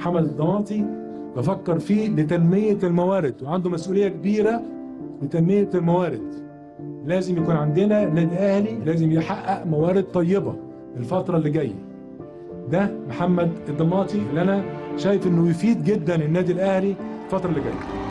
محمد الضماطي بفكر فيه لتنميه الموارد وعنده مسؤوليه كبيره لتنميه الموارد لازم يكون عندنا نادي اهلي لازم يحقق موارد طيبه الفتره اللي جايه ده محمد الضماطي اللي انا شايف انه يفيد جدا النادي الاهلي الفتره اللي جايه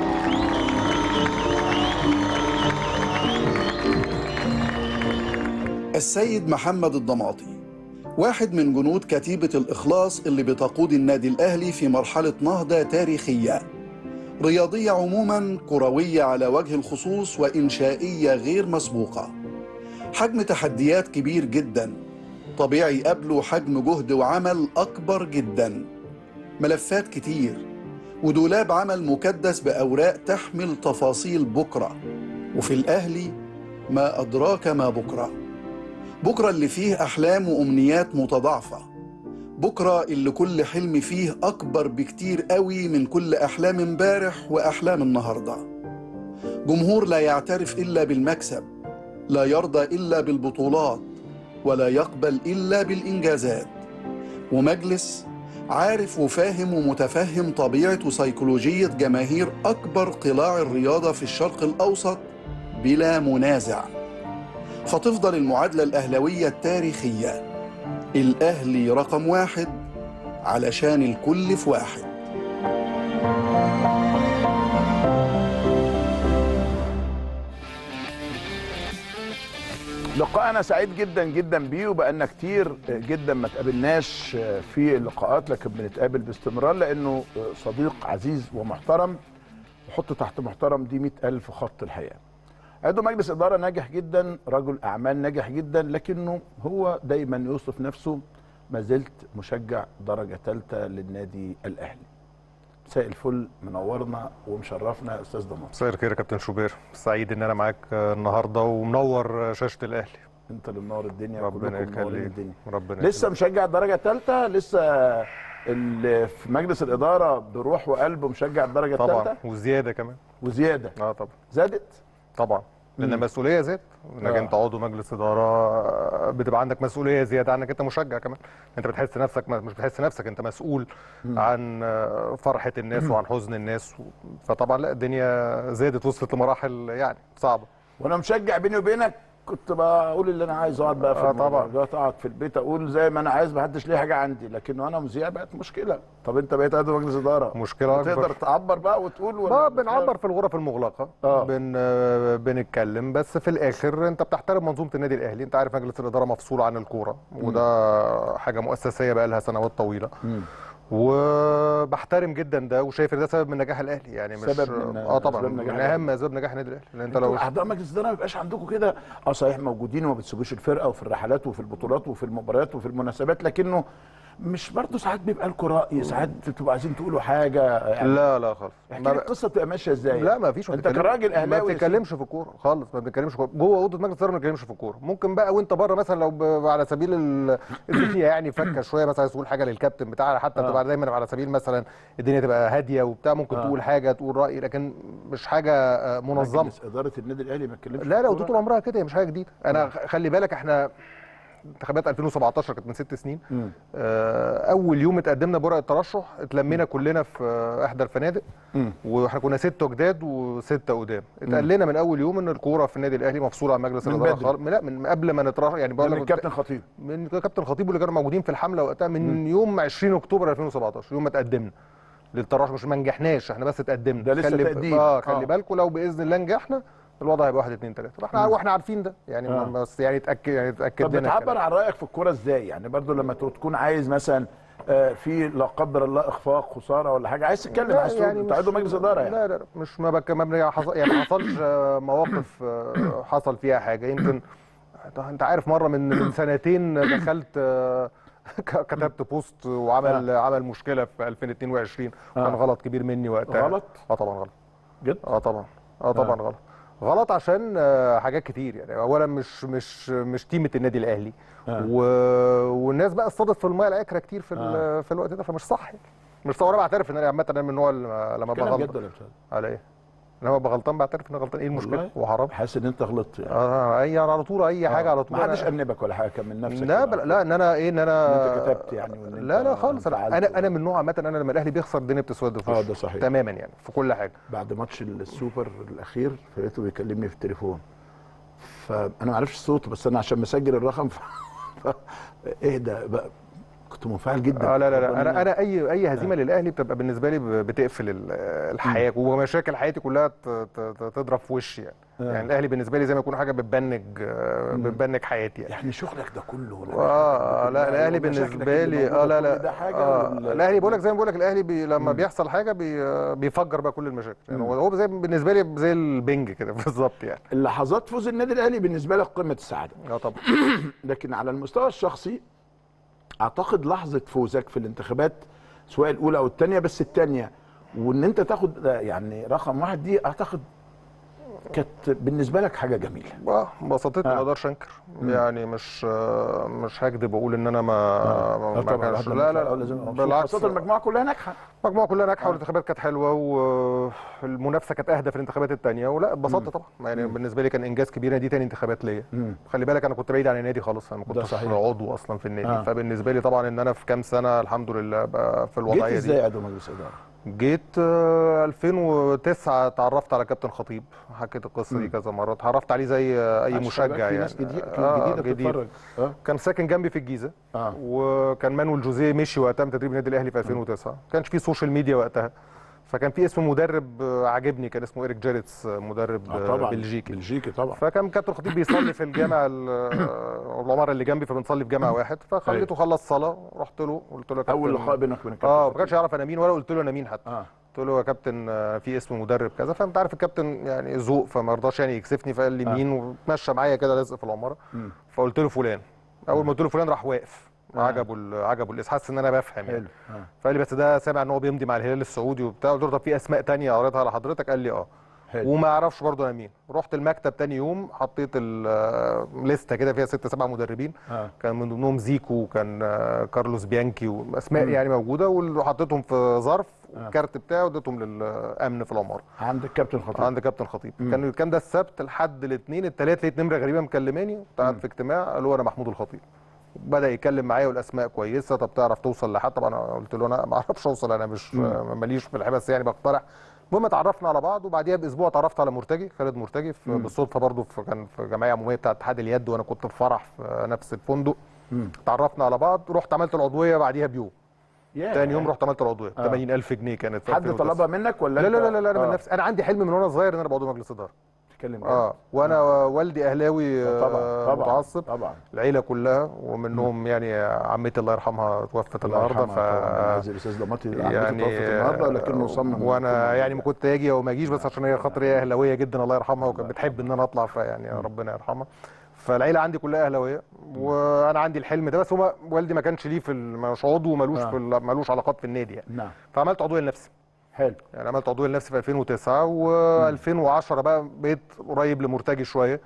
السيد محمد الضماطي واحد من جنود كتيبة الإخلاص اللي بتقود النادي الأهلي في مرحلة نهضة تاريخية رياضية عموما كروية على وجه الخصوص وإنشائية غير مسبوقة حجم تحديات كبير جدا طبيعي يقابله حجم جهد وعمل أكبر جدا ملفات كتير ودولاب عمل مكدس بأوراق تحمل تفاصيل بكرة وفي الأهلي ما أدراك ما بكره بكرة اللي فيه أحلام وأمنيات متضاعفة بكرة اللي كل حلم فيه أكبر بكتير قوي من كل أحلام امبارح وأحلام النهاردة جمهور لا يعترف إلا بالمكسب لا يرضى إلا بالبطولات ولا يقبل إلا بالإنجازات ومجلس عارف وفاهم ومتفهم طبيعة وسيكولوجية جماهير أكبر قلاع الرياضة في الشرق الأوسط بلا منازع فتفضل المعادلة الأهلوية التاريخية الأهلي رقم واحد علشان الكل في واحد لقاءنا سعيد جدا جدا بيه وبقالنا كتير جدا ما تقابلناش في اللقاءات لكن بنتقابل باستمرار لانه صديق عزيز ومحترم وحط تحت محترم دي مئة ألف خط الحقيقه عضو مجلس إدارة ناجح جدا رجل أعمال ناجح جدا لكنه هو دايما يوصف نفسه ما زلت مشجع درجة ثالثة للنادي الأهلي مساء الفل منورنا ومشرفنا أستاذ ضمان مساء الخير يا كابتن شوبير سعيد ان انا معاك النهارده ومنور شاشه الاهلي أنت اللي منور الدنيا ربنا وكلكم منورين يخليك الدنيا ربنا لسه يخليك. مشجع درجة ثالثة لسه اللي في مجلس الإدارة بروح وقلب مشجع الدرجة طبعا الثالثة وزياده كمان وزيادة اه طبعا زادت طبعا لان مم. المسؤوليه زادت انك آه. انت عضو مجلس اداره بتبقى عندك مسؤوليه زياده عنك انت مشجع كمان انت بتحس نفسك مش بتحس نفسك انت مسؤول عن فرحه الناس وعن حزن الناس فطبعا لا الدنيا زادت وصلت لمراحل يعني صعبه وانا مشجع بيني وبينك كنت بقول اللي انا عايز اقعد بقى في آه طبعا. المدرجات اقعد في البيت اقول زي ما انا عايز ما حدش ليه حاجه عندي لكن وانا مذيع بقت مشكله طب انت بقيت عضو مجلس اداره مشكله تقدر اكبر تعبر بقى وتقول ما ولا بنعبر في الغرف المغلقه آه. بن آه، بنتكلم بس في الاخر انت بتحترم منظومه النادي الاهلي انت عارف مجلس الاداره مفصول عن الكوره وده حاجه مؤسسيه بقى لها سنوات طويله مم. وبحترم جدا ده وشايف ان ده سبب من نجاح الاهلي يعني مش سبب من اه طبعا أسباب من نجاح اهم اسباب نجاح النادي الاهلي لان انت لو انتوا اعضاء مجلس الاداره ما بيبقاش عندكم كده اه صحيح موجودين وما بتسيبوش الفرقه وفي الرحلات وفي البطولات وفي المباريات وفي المناسبات لكنه مش برضه ساعات بيبقى لكم راي ساعات بتبقوا عايزين تقولوا حاجه يعني لا لا خالص احكي ما لي ب- القصه بتبقى ماشيه ازاي لا ما فيش ما انت بتتكلم- كراجل ما اهلاوي يا بتتكلمش في الكوره خالص ما بنتكلمش في الكوره جوه اوضه مجلس الاداره ما بنتكلمش في الكوره ممكن بقى وانت بره مثلا لو ب- على سبيل ال- الدنيا يعني فكه شويه مثلا عايز تقول حاجه للكابتن بتاعها حتى آه. تبقى دايما على سبيل مثلا الدنيا تبقى هاديه وبتاع ممكن آه. تقول حاجه تقول راي لكن مش حاجه آه، منظمه مجلس اداره النادي الاهلي ما اتكلمش لا في لا الكورة؟ ودي طول عمرها كده هي مش حاجه جديده انا خ- خلي بالك احنا انتخابات 2017 كانت من ست سنين مم. آه، اول يوم اتقدمنا بورقه ترشح اتلمينا كلنا في آه، احدى الفنادق مم. واحنا كنا ستة جداد وستة قدام اتقال لنا من اول يوم ان الكوره في النادي الاهلي مفصوله عن مجلس من الاداره بدري. خالص لا من قبل ما نترشح يعني بقول من لك الكابتن خطيب من كابتن خطيب واللي كانوا موجودين في الحمله وقتها من يوم 20 اكتوبر 2017 يوم ما اتقدمنا للترشح مش ما نجحناش احنا بس اتقدمنا ده لسه خلي تقديم. اه خلي آه. بالكم لو باذن الله نجحنا الوضع هيبقى 1 2 3 فاحنا واحنا عارفين ده يعني آه. بس يعني اتاكد يعني اتاكد طب لنا بتعبر الكلام. عن رايك في الكوره ازاي يعني برضو لما تكون عايز مثلا آه، في لا قدر الله اخفاق خساره ولا حاجه عايز تتكلم لا عايز تقول انت مش- عضو مجلس اداره يعني لا لا لا، مش ما بك ما بن- حصل يعني ما حصلش آه، مواقف آه، حصل فيها حاجه يمكن انت عارف مره من من سنتين دخلت آه، ك- كتبت بوست وعمل عمل مشكله في 2022 كان آه. غلط كبير مني وقتها غلط؟ اه طبعا غلط جد اه طبعا اه طبعا غلط غلط عشان آه، حاجات كتير يعني اولا مش مش مش تيمه النادي الاهلي آه. و... والناس بقى اصطادت في المايه العكره كتير في ال- في الوقت ده فمش صح يعني مش صح وانا بعترف ان انا عامه انا من النوع اللي لما كلام بغلط جد ولا مش على ايه انا ببقى غلطان بعترف ان أنا غلطان ايه المشكله والله؟ هو حرام حاسس ان انت غلطت يعني اه اي على طول اي حاجه على طول ما حدش أنا- انبك ولا حاجه كان من نفسك لا كده. بل لا ان انا ايه ان انا إن أنت كتبت يعني وإن أنت لا لا خالص انا انفعلت انا, أنا من نوع عامه انا لما الاهلي بيخسر الدنيا بتسود في آه، وشه. ده صحيح. تماما يعني في كل حاجه بعد ماتش السوبر الاخير فلقيته بيكلمني في التليفون فانا ما اعرفش صوته بس انا عشان مسجل الرقم ف... ف... اهدى بقى كنت منفعل جدا اه لا لا كنت لا غضبان انا انا اي اي هزيمه للاهلي بتبقى بالنسبه لي ب- بتقفل ال- الحياه ومشاكل حياتي كلها ت- ت- ت- تضرب في وشي يعني آه. يعني الاهلي بالنسبه لي زي ما يكون حاجه بتبنج آه، بتبنج حياتي يعني يعني شغلك ده كله ولا اه حاجتك لا دي كلها الاهلي ومشاكلك بالنسبه اللي لي اه موجودة لا كل لا ده حاجه آه ولا- الاهلي بقول لك زي ما بقول لك الاهلي بي لما بيحصل حاجه بي بيفجر بقى كل المشاكل يعني هو هو زي بالنسبه لي زي البنج كده بالظبط يعني اللحظات فوز النادي الاهلي بالنسبه لك قمه السعاده اه طبعا لكن على المستوى الشخصي اعتقد لحظه فوزك في الانتخابات سواء الاولى او الثانيه بس الثانيه وان انت تاخد يعني رقم واحد دي اعتقد كانت بالنسبه لك حاجه جميله اه انبسطت ما آه. اقدرش انكر يعني مش آه، مش هكذب واقول ان انا ما آه، ما طبعا كانش الواحد لا لما لا يطلع لازم يبقى مبسوط، بالعكس خاصه المجموعه كلها ناجحه المجموعه كلها ناجحه والانتخابات كانت حلوه والمنافسه كانت اهدى في الانتخابات الثانيه ولا اتبسطت طبعا يعني بالنسبه لي كان انجاز كبير دي تاني انتخابات ليا مم. خلي بالك انا كنت بعيد عن النادي خالص انا ما كنتش صحيح. عضو اصلا في النادي آه. فبالنسبه لي طبعا ان انا في كام سنه الحمد لله بقى في جيت الوضعيه ازاي دي عضو مجلس اداره؟ جيت آه، 2009 تعرفت على كابتن خطيب حكيت القصه دي كذا مره اتعرفت عليه زي آه، اي معلش مشجع خلي بالك يعني في ناس جديد آه، جديده بتتفرج اه كان ساكن جنبي في الجيزه اه وكان مانويل جوزيه مشي وقتها من تدريب النادي الاهلي في 2009 ما كانش في سوشيال ميديا وقتها فكان في اسم مدرب آه، عاجبني كان اسمه ايريك جيريتس آه، مدرب آه، آه، طبعا بلجيكي بلجيكي طبعا فكان كابتن الخطيب بيصلي في الجامع ال- آه، العماره اللي جنبي فبنصلي في جامع واحد فخليته خلص صلاه رحت له قلت له يا اول كابتن- لقاء بينك وبين الكابتن اه ما خطيب. كانش يعرف انا مين ولا قلت له انا مين حتى اه قلت له يا كابتن آه، في اسم مدرب كذا فانت عارف الكابتن يعني ذوق فما رضاش يعني يكسفني فقال لي آه. مين ومشى معايا كده لازق في العماره مم. فقلت له فلان اول ما قلت له فلان راح واقف آه. عجبه ال- عجبه الاسم حاسس ان انا بفهم يعني حلو اه فقال لي بس ده سامع ان هو بيمضي مع الهلال السعودي وبتاع قلت له طب في اسماء تانية قريتها على حضرتك قال لي اه حلو وما اعرفش برضه انا مين رحت المكتب تاني يوم حطيت الليسته كده فيها ست سبع مدربين اه كان من ضمنهم زيكو وكان آه، كارلوس بيانكي واسماء يعني موجوده وحطيتهم في ظرف الكارت بتاعه اديتهم للامن في العماره عندك كابتن خطيب عند كابتن خطيب كان كان ده السبت لحد الاثنين الثلاث لقيت نمره غريبه مكلماني كنت قاعد في اجتماع قالوا انا محمود الخطيب بدا يتكلم معايا والاسماء كويسه طب تعرف توصل لحد طبعا انا قلت له انا ما اعرفش اوصل انا مش ماليش في الحبس يعني بقترح المهم اتعرفنا على بعض وبعديها باسبوع اتعرفت على مرتجي خالد مرتجي في بالصدفه برضه في كان في جمعيه عموميه بتاعه اتحاد اليد وانا كنت في فرح في نفس الفندق اتعرفنا على بعض رحت عملت العضويه بعديها بيوم ياه. تاني يوم رحت عملت العضويه 80000 جنيه كانت في حد 2009. طلبها منك ولا لا أنت؟ لا لا لا انا من آه. نفسي انا عندي حلم من وانا صغير ان انا ابقى عضو مجلس اداره تتكلم اه وانا والدي اهلاوي آه، طبعا آه، طبعا متعصب طبعا العيله كلها ومنهم يعني عمتي الله يرحمها توفت الله النهارده يرحمها ف طبعاً. عايز الاستاذ لماتي يعني يعني توفت النهارده لكنه صمم وانا يعني ما كنت اجي او ما اجيش بس عشان هي خاطر هي اهلاويه جدا الله يرحمها وكانت بتحب ان انا اطلع فيعني ربنا يرحمها فالعيله عندي كلها اهلاويه وانا عندي الحلم ده بس هو والدي ما كانش ليه في ال- مش عضو ومالوش آه. في ال- مالوش علاقات في النادي يعني نعم فعملت عضويه لنفسي حلو يعني عملت عضويه لنفسي في 2009 و2010 بقى بقيت قريب لمرتجي شويه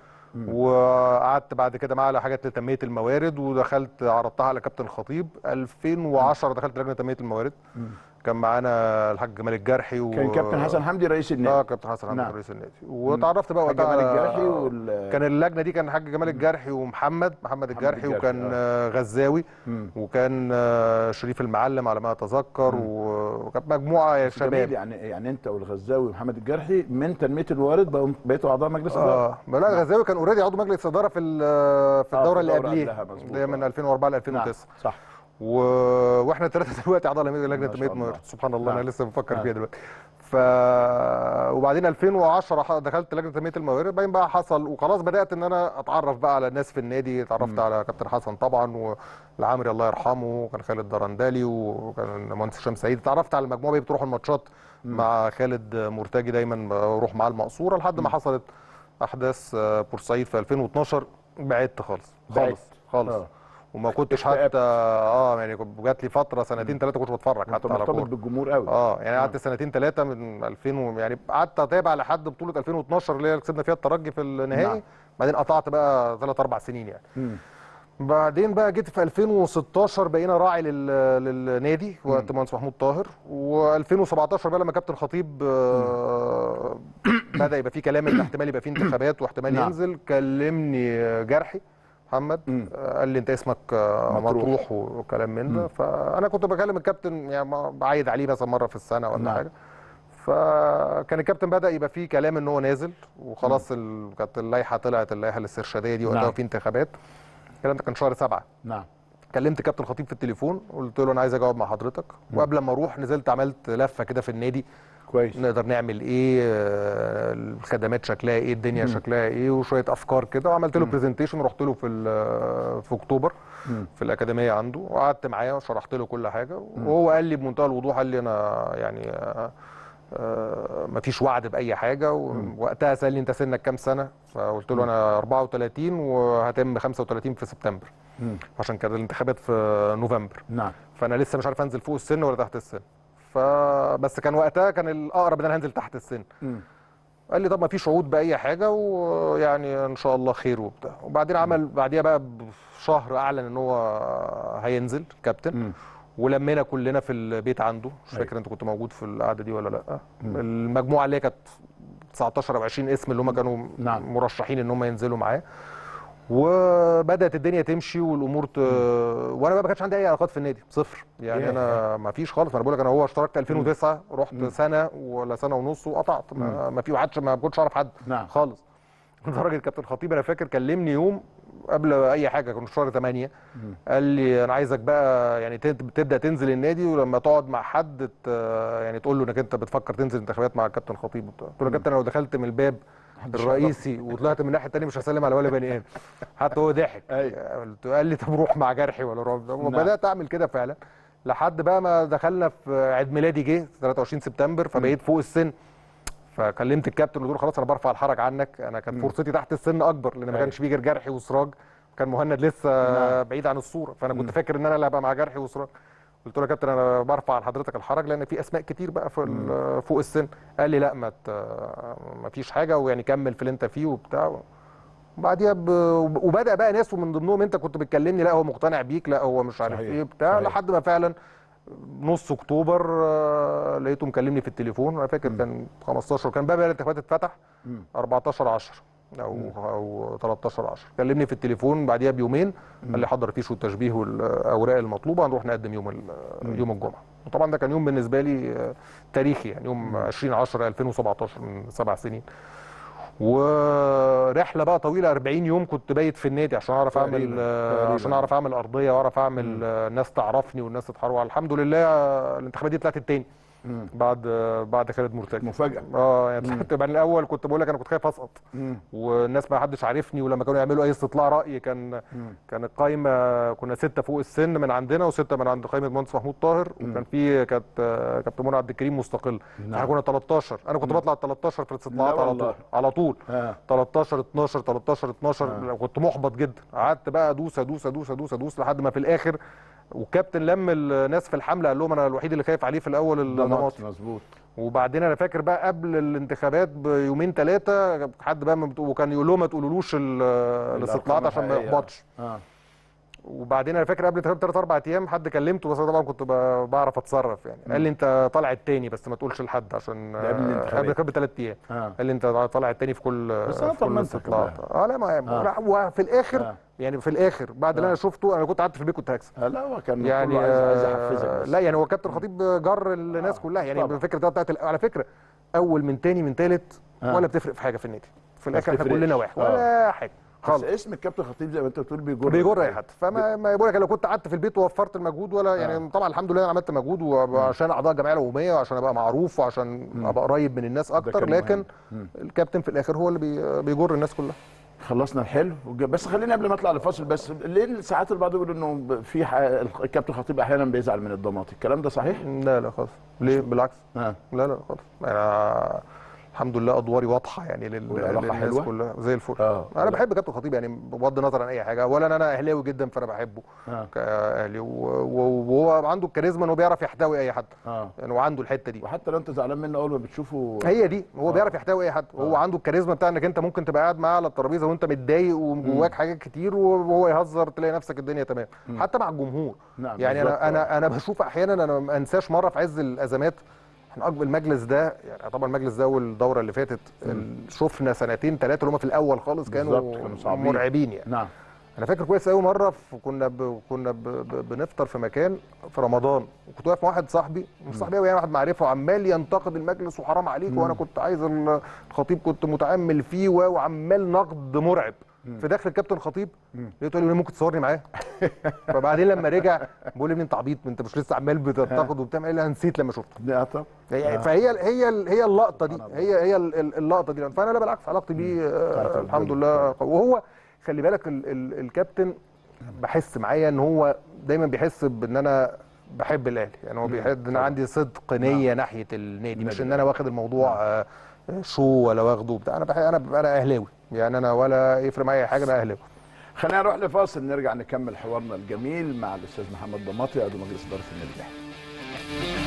وقعدت بعد كده معاه على حاجات لتنميه الموارد ودخلت عرضتها على كابتن الخطيب 2010 دخلت لجنه تنميه الموارد كان معانا الحاج جمال الجرحي و... كان كابتن حسن حمدي رئيس اه النادي كابتن حسن حمدي نعم. رئيس النادي وتعرفت بقى الحاج وقتها جمال على- الجرحي وال- كان اللجنه دي كان الحاج جمال الجرحي ومحمد محمد الجرحي الجرحي، وكان آه. آه، غزاوي مم. وكان آه، شريف المعلم على ما اتذكر و- وكانت مجموعه يا بس جميل شباب يعني يعني انت والغزاوي ومحمد الجرحي من تنميه الموارد بقوا بقيتوا اعضاء مجلس اداره اه ما لا غزاوي كان اوريدي عضو مجلس اداره في ال- في آه، الدوره في اللي الدورة قبليه قبلها، مظبوط، اللي هي من آه. 2004 ل نعم 2009 صح و... واحنا الثلاثه دلوقتي اعضاء لجنه ما تنميه شاء الله. الموارد سبحان الله نعم. انا لسه بفكر نعم. فيها دلوقتي ف وبعدين 2010 ح- دخلت لجنه تنميه الموارد بعدين بقى حصل وخلاص بدات ان انا اتعرف بقى على الناس في النادي اتعرفت على كابتن حسن طبعا والعامري الله يرحمه وكان خالد درندالي وكان مهندس هشام سعيد اتعرفت على المجموعه بقى بتروح الماتشات مع خالد مرتجي دايما بروح معاه المقصوره لحد ما حصلت احداث آه، بورسعيد في 2012 بعدت خالص خالص بعدت. خالص آه. وما كنتش اكتئبت. حتى اه يعني كنت- جات لي فتره سنتين ثلاثه كنت بتفرج انت حتى على مرتبط كوره بالجمهور قوي اه يعني قعدت سنتين ثلاثه من 2000 و- يعني قعدت اتابع لحد بطوله 2012 اللي هي كسبنا فيها الترجي في النهائي نعم. بعدين قطعت بقى ثلاث اربع سنين يعني مم. بعدين بقى جيت في 2016 بقينا راعي لل... للنادي وقت مهندس محمود طاهر و2017 بقى لما كابتن خطيب آه، بدا يبقى في كلام ان احتمال يبقى في انتخابات واحتمال نعم. ينزل كلمني جرحي محمد مم. آه، قال لي انت اسمك آه، مطروح. مطروح وكلام من مم. ده فانا كنت بكلم الكابتن يعني ما- بعايد عليه مثلا مره في السنه ولا نعم. حاجه فكان الكابتن بدا يبقى فيه كلام ان هو نازل وخلاص ال... كانت اللائحه طلعت اللائحه الاسترشاديه دي وقتها نعم. في انتخابات الكلام ده كان شهر سبعة نعم كلمت كابتن خطيب في التليفون قلت له انا عايز اجاوب مع حضرتك وقبل ما اروح نزلت عملت لفه كده في النادي كويس نقدر نعمل ايه آه، الخدمات شكلها ايه الدنيا شكلها ايه وشويه افكار كده وعملت له برزنتيشن رحت له في ال- في اكتوبر مم. في الاكاديميه عنده وقعدت معاه وشرحت له كل حاجه وهو قال لي بمنتهى الوضوح قال لي انا يعني آه، آه، مفيش وعد باي حاجه ووقتها سالني انت سنك كام سنه فقلت له انا 34 وهتم 35 في سبتمبر مم. عشان كانت الانتخابات في نوفمبر نعم فانا لسه مش عارف انزل فوق السن ولا تحت السن فبس كان وقتها كان الاقرب ان انا هنزل تحت السن مم. قال لي طب ما فيش وعود باي حاجه ويعني ان شاء الله خير وبتاع وبعدين عمل بعديها بقى بشهر اعلن ان هو هينزل كابتن مم. ولمينا كلنا في البيت عنده مش أيوة. فاكر انت كنت موجود في القعده دي ولا لا المجموعه اللي هي كانت 19 او 20 اسم اللي هم كانوا نعم. مرشحين ان هم ينزلوا معاه وبدات الدنيا تمشي والامور ت... وانا بقى ما كانش عندي اي علاقات في النادي صفر يعني ياه. انا ما فيش خالص انا بقول لك انا هو اشتركت 2009 رحت سنه ولا سنه ونص وقطعت ما, ما في ما حدش ما كنتش اعرف حد نعم. خالص لدرجه كابتن خطيب انا فاكر كلمني يوم قبل اي حاجه كنا في شهر 8 قال لي انا عايزك بقى يعني تب- تبدا تنزل النادي ولما تقعد مع حد ت- يعني تقول له انك انت بتفكر تنزل انتخابات مع الكابتن خطيب وبتاع. قلت له يا كابتن انا لو دخلت من الباب الرئيسي وطلعت من الناحيه الثانيه مش هسلم على ولا بني ادم حتى هو ضحك أيوة. قلت قال لي طب روح مع جرحي ولا روح وبدات اعمل كده فعلا لحد بقى ما دخلنا في عيد ميلادي جه 23 سبتمبر فبقيت فوق السن فكلمت الكابتن قلت له خلاص انا برفع الحرج عنك انا كانت فرصتي تحت السن اكبر لان ما أيوة. كانش فيه غير جرحي وسراج كان مهند لسه نعم. بعيد عن الصوره فانا كنت فاكر ان انا اللي هبقى مع جرحي وسراج قلت له يا كابتن انا برفع عن حضرتك الحرج لان في اسماء كتير بقى في ال- فوق السن قال لي لا ما ت- ما فيش حاجه ويعني كمل في اللي انت فيه وبتاع وبعديها ب... وبدا بقى ناس ومن ضمنهم انت كنت بتكلمني لا هو مقتنع بيك لا هو مش عارف صحيح. ايه بتاع صحيح. لحد ما فعلا نص اكتوبر آه، لقيته مكلمني في التليفون انا فاكر كان 15 كان باب الانتخابات اتفتح 14 10 او او 13 10 كلمني في التليفون بعديها بيومين قال لي حضر فيش والتشبيه والاوراق المطلوبه هنروح نقدم يوم ال- يوم الجمعه وطبعا ده كان يوم بالنسبه لي آه، تاريخي يعني يوم 20 10 2017 من سبع سنين ورحله بقى طويله 40 يوم كنت بايت في النادي عشان اعرف اعمل تقريباً. آه، تقريباً. عشان اعرف اعمل ارضيه واعرف اعمل آه، ناس تعرفني والناس تتحروا الحمد لله آه، الانتخابات دي طلعت التاني مم. بعد آه، بعد خالد مرتجى مفاجاه اه يعني طلعت بعد الاول كنت بقول لك انا كنت خايف اسقط مم. والناس ما حدش عارفني ولما كانوا يعملوا اي استطلاع راي كان كان القايمه كنا سته فوق السن من عندنا وسته من عند قائمه المهندس محمود طاهر وكان في كانت آه، كابتن منى عبد الكريم مستقل نعم. احنا كنا 13 انا كنت بطلع 13 في الاستطلاعات لا على والله. طول على طول آه. 13 12 13 12 كنت محبط جدا قعدت بقى ادوس ادوس ادوس ادوس ادوس لحد ما في الاخر والكابتن لم الناس في الحمله قال لهم انا الوحيد اللي خايف عليه في الاول الضماطي مظبوط وبعدين انا فاكر بقى قبل الانتخابات بيومين ثلاثه حد بقى ما بتقو- وكان يقول لهم ما تقولولوش ال- الاستطلاعات عشان ما الحقيقية. يحبطش اه وبعدين انا فاكر قبل الانتخابات بثلاث اربع ايام حد كلمته بس أنا طبعا كنت ب- بعرف اتصرف يعني قال لي انت طالع التاني بس ما تقولش لحد عشان ده قبل الانتخابات. قبل الانتخابات بثلاث ايام اه قال لي انت طالع التاني في كل بس أنا في كل طمنتك الاستطلاعات بقى. اه لا ما آه. لا، وفي الاخر آه. يعني في الاخر بعد اللي انا شفته انا كنت قعدت في البيت كنت هكسب آه، لا هو كان يعني كله عايز عايز آه، يحفزك بس لا يعني هو كابتن خطيب جر الناس آه، كلها يعني طبعا. الفكره بتاعت ال- على فكره اول من تاني من تالت آه. ولا بتفرق في حاجه في النادي في الاخر احنا بتفرقش. كلنا واحد آه. ولا حاجه بس خالص اسم الكابتن خطيب زي ما انت بتقول بيجر بيجر اي حد فما ما بقول لك لو كنت قعدت في البيت ووفرت المجهود ولا يعني طبعا الحمد لله انا عملت مجهود وعشان اعضاء الجمعيه العموميه وعشان ابقى معروف وعشان ابقى قريب من الناس اكتر كان لكن مهم. مم. الكابتن في الاخر هو اللي بي- بيجر الناس كلها خلصنا الحلو وج- بس خلينا قبل ما اطلع لفاصل بس ليه ساعات البعض يقول انه ب- في ح- الكابتن خطيب احيانا بيزعل من الضماطي الكلام ده صحيح؟ لا لا خالص ليه بالعكس اه لا لا خالص انا الحمد لله ادواري واضحه يعني لل... والعلاقة للناس حلوة؟ كلها زي الفل آه. انا بحب كابتن خطيب يعني بغض النظر عن اي حاجه اولا انا اهلاوي جدا فانا بحبه اه كاهلي و- و- وهو عنده الكاريزما انه بيعرف يحتوي اي حد اه يعني وعنده الحته دي وحتى لو انت زعلان منه اول ما بتشوفه هي دي هو بيعرف يحتوي اي حد وهو عنده الكاريزما بتاع انك انت ممكن تبقى قاعد معاه على الترابيزه وانت متضايق وجواك حاجات كتير وهو يهزر تلاقي نفسك الدنيا تمام حتى مع الجمهور نعم، يعني بالظبط، انا انا انا بشوف احيانا انا ما انساش مره في عز الازمات احنا اكبر المجلس ده يعني طبعا المجلس ده والدوره اللي فاتت ال- شفنا سنتين ثلاثه اللي هم في الاول خالص كانوا, بالظبط، كانوا صعبين. مرعبين يعني نعم انا فاكر كويس قوي مره في كنا ب... كنا ب... ب... بنفطر في مكان في رمضان وكنت واقف مع واحد صاحبي مش صاحبي قوي يعني واحد معرفه وعمال ينتقد المجلس وحرام عليك وانا كنت عايز ال- الخطيب كنت متامل فيه و- وعمال نقد مرعب في داخل الكابتن خطيب لقيته قال لي ممكن تصورني معاه فبعدين لما رجع بقول لي ابني انت عبيط انت مش لسه عمال بتنتقد وبتعمل قال لي انا نسيت لما شفته ده طب هي فهي هي هي اللقطه دي هي هي ال- ال- اللقطه دي فانا لا بالعكس علاقتي بيه آه، الحمد لله قوية. وهو خلي بالك ال ال الكابتن بحس معايا ان هو دايما بيحس بان انا بحب الاهلي يعني هو بيحس ان انا عندي صدق نيه ناحيه النادي مش ان انا واخد الموضوع آه، شو ولا واخده بتاع انا بحب انا انا اهلاوي يعني انا ولا يفرق معايا حاجه انا اهلاوي خلينا نروح لفاصل نرجع نكمل حوارنا الجميل مع الاستاذ محمد ضماطي عضو مجلس اداره النادي الاهلي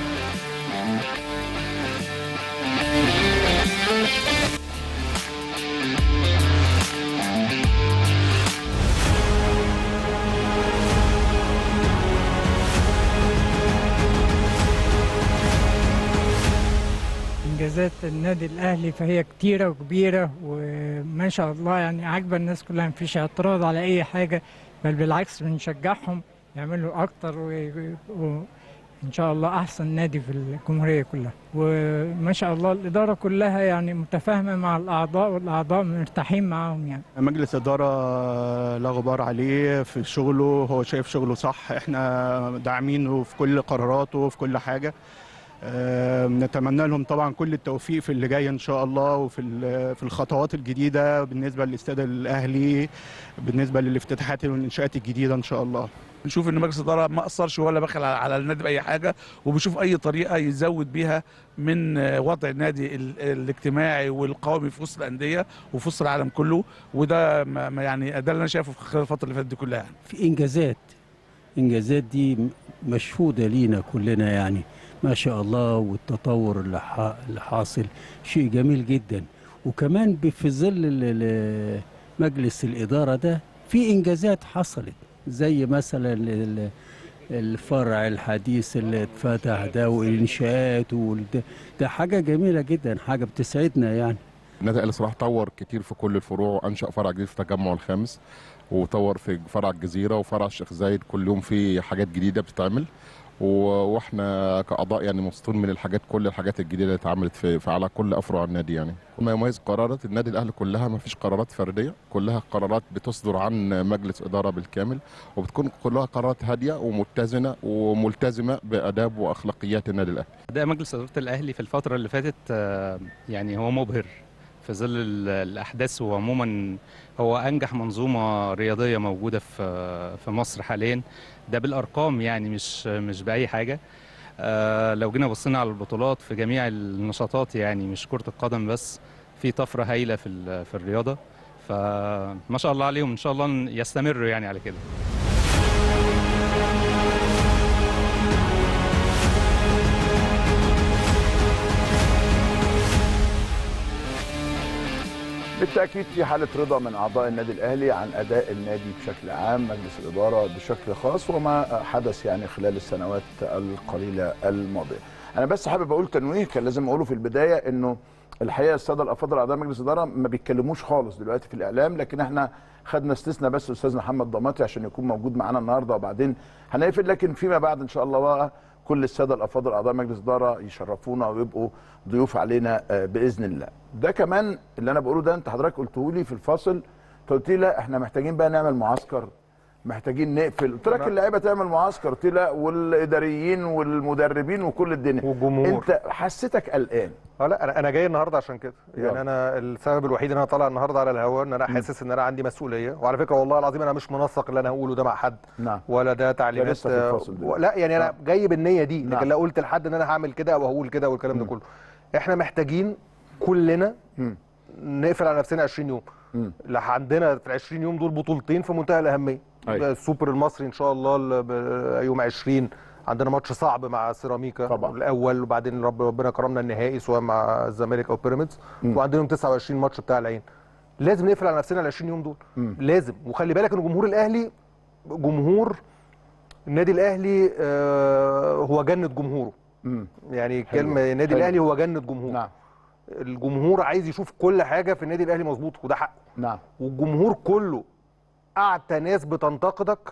انجازات النادي الاهلي فهي كتيره وكبيره وما شاء الله يعني عاجبه الناس كلها مفيش اعتراض على اي حاجه بل بالعكس بنشجعهم يعملوا اكتر وان شاء الله احسن نادي في الجمهوريه كلها وما شاء الله الاداره كلها يعني متفاهمه مع الاعضاء والاعضاء مرتاحين معاهم يعني مجلس إدارة لا غبار عليه في شغله هو شايف شغله صح احنا داعمينه في كل قراراته وفي كل حاجة آه، نتمنى لهم طبعا كل التوفيق في اللي جاي ان شاء الله وفي ال- في الخطوات الجديده بالنسبه للاستاد الاهلي بالنسبه للافتتاحات والانشاءات الجديده ان شاء الله نشوف ان مجلس الاداره ما اثرش ولا بخل على- على النادي باي حاجه وبيشوف اي طريقه يزود بيها من آه، وضع النادي ال- الاجتماعي والقومي في وسط الانديه وفي وسط العالم كله وده ما ما يعني ده اللي انا شايفه في خلال الفتره اللي فاتت دي كلها يعني. في انجازات انجازات دي م- مشهوده لينا كلنا يعني ما شاء الله والتطور اللي ح- اللي حاصل شيء جميل جدا وكمان ب- في ظل ال- ال- مجلس الاداره ده في انجازات حصلت زي مثلا ال- الفرع الحديث اللي اتفتح ده والانشاءات والد- ده حاجه جميله جدا حاجه بتسعدنا يعني النادي الاهلي صراحه طور كتير في كل الفروع انشا فرع جديد في التجمع الخامس وطور في فرع الجزيره وفرع الشيخ زايد كل يوم في حاجات جديده بتتعمل و- واحنا كاعضاء يعني مبسوطين من الحاجات كل الحاجات الجديده اللي اتعملت في, في على كل افرع النادي يعني ما يميز قرارات النادي الاهلي كلها ما فيش قرارات فرديه كلها قرارات بتصدر عن مجلس اداره بالكامل وبتكون كلها قرارات هاديه ومتزنه وملتزمه باداب واخلاقيات النادي الاهلي ده مجلس إدارة الأهلي في الفترة اللي فاتت آه، يعني هو مبهر في ظل ال- الأحداث وعموما هو أنجح منظومة رياضية موجودة في في مصر حاليا ده بالأرقام يعني مش مش بأي حاجة آه، لو جينا بصينا على البطولات في جميع النشاطات يعني مش كرة القدم بس في طفرة هايلة في ال- في الرياضة فما شاء الله عليهم إن شاء الله يستمروا يعني على كده بالتاكيد في حاله رضا من اعضاء النادي الاهلي عن اداء النادي بشكل عام مجلس الاداره بشكل خاص وما حدث يعني خلال السنوات القليله الماضيه انا بس حابب اقول تنويه كان لازم اقوله في البدايه انه الحقيقه الساده الافاضل اعضاء مجلس الاداره ما بيتكلموش خالص دلوقتي في الاعلام لكن احنا خدنا استثناء بس استاذ محمد ضماطي عشان يكون موجود معانا النهارده وبعدين هنقفل لكن فيما بعد ان شاء الله بقى كل الساده الافاضل اعضاء مجلس الاداره يشرفونا ويبقوا ضيوف علينا آه، باذن الله ده كمان اللي انا بقوله ده انت حضرتك قلته لي في الفاصل انت قلت لي لا احنا محتاجين بقى نعمل معسكر محتاجين نقفل قلت لك اللعيبه تعمل معسكر قلت لي لا والاداريين والمدربين وكل الدنيا والجمهور انت حسيتك قلقان اه لا انا انا جاي النهارده عشان كده يعني يلا. انا السبب الوحيد ان انا طالع النهارده على الهواء ان انا حاسس ان انا عندي مسؤوليه وعلى فكره والله العظيم انا مش منسق اللي انا هقوله ده مع حد نعم ولا ده تعليمات لسه في الفاصل آه، دلوقتي. لا يعني انا نعم. جاي بالنيه دي نعم. لكن لا قلت لحد ان انا هعمل كده او هقول كده والكلام ده كله احنا محتاجين كلنا مم. نقفل على نفسنا 20 يوم مم. لا عندنا في ال 20 يوم دول بطولتين في منتهى الاهميه أيوة. السوبر المصري ان شاء الله ال- ب- يوم 20 عندنا ماتش صعب مع سيراميكا طبعا. الاول وبعدين رب ربنا كرمنا النهائي سواء مع الزمالك او بيراميدز مم. وعندنا يوم 29 ماتش بتاع العين لازم نقفل على نفسنا ال 20 يوم دول مم. لازم وخلي بالك ان جمهور الاهلي جمهور النادي الاهلي آه، هو جنه جمهوره مم. يعني حلو. كلمه النادي حلو. الاهلي هو جنه جمهور نعم الجمهور عايز يشوف كل حاجه في النادي الاهلي مظبوط وده حقه نعم والجمهور كله اعتى ناس بتنتقدك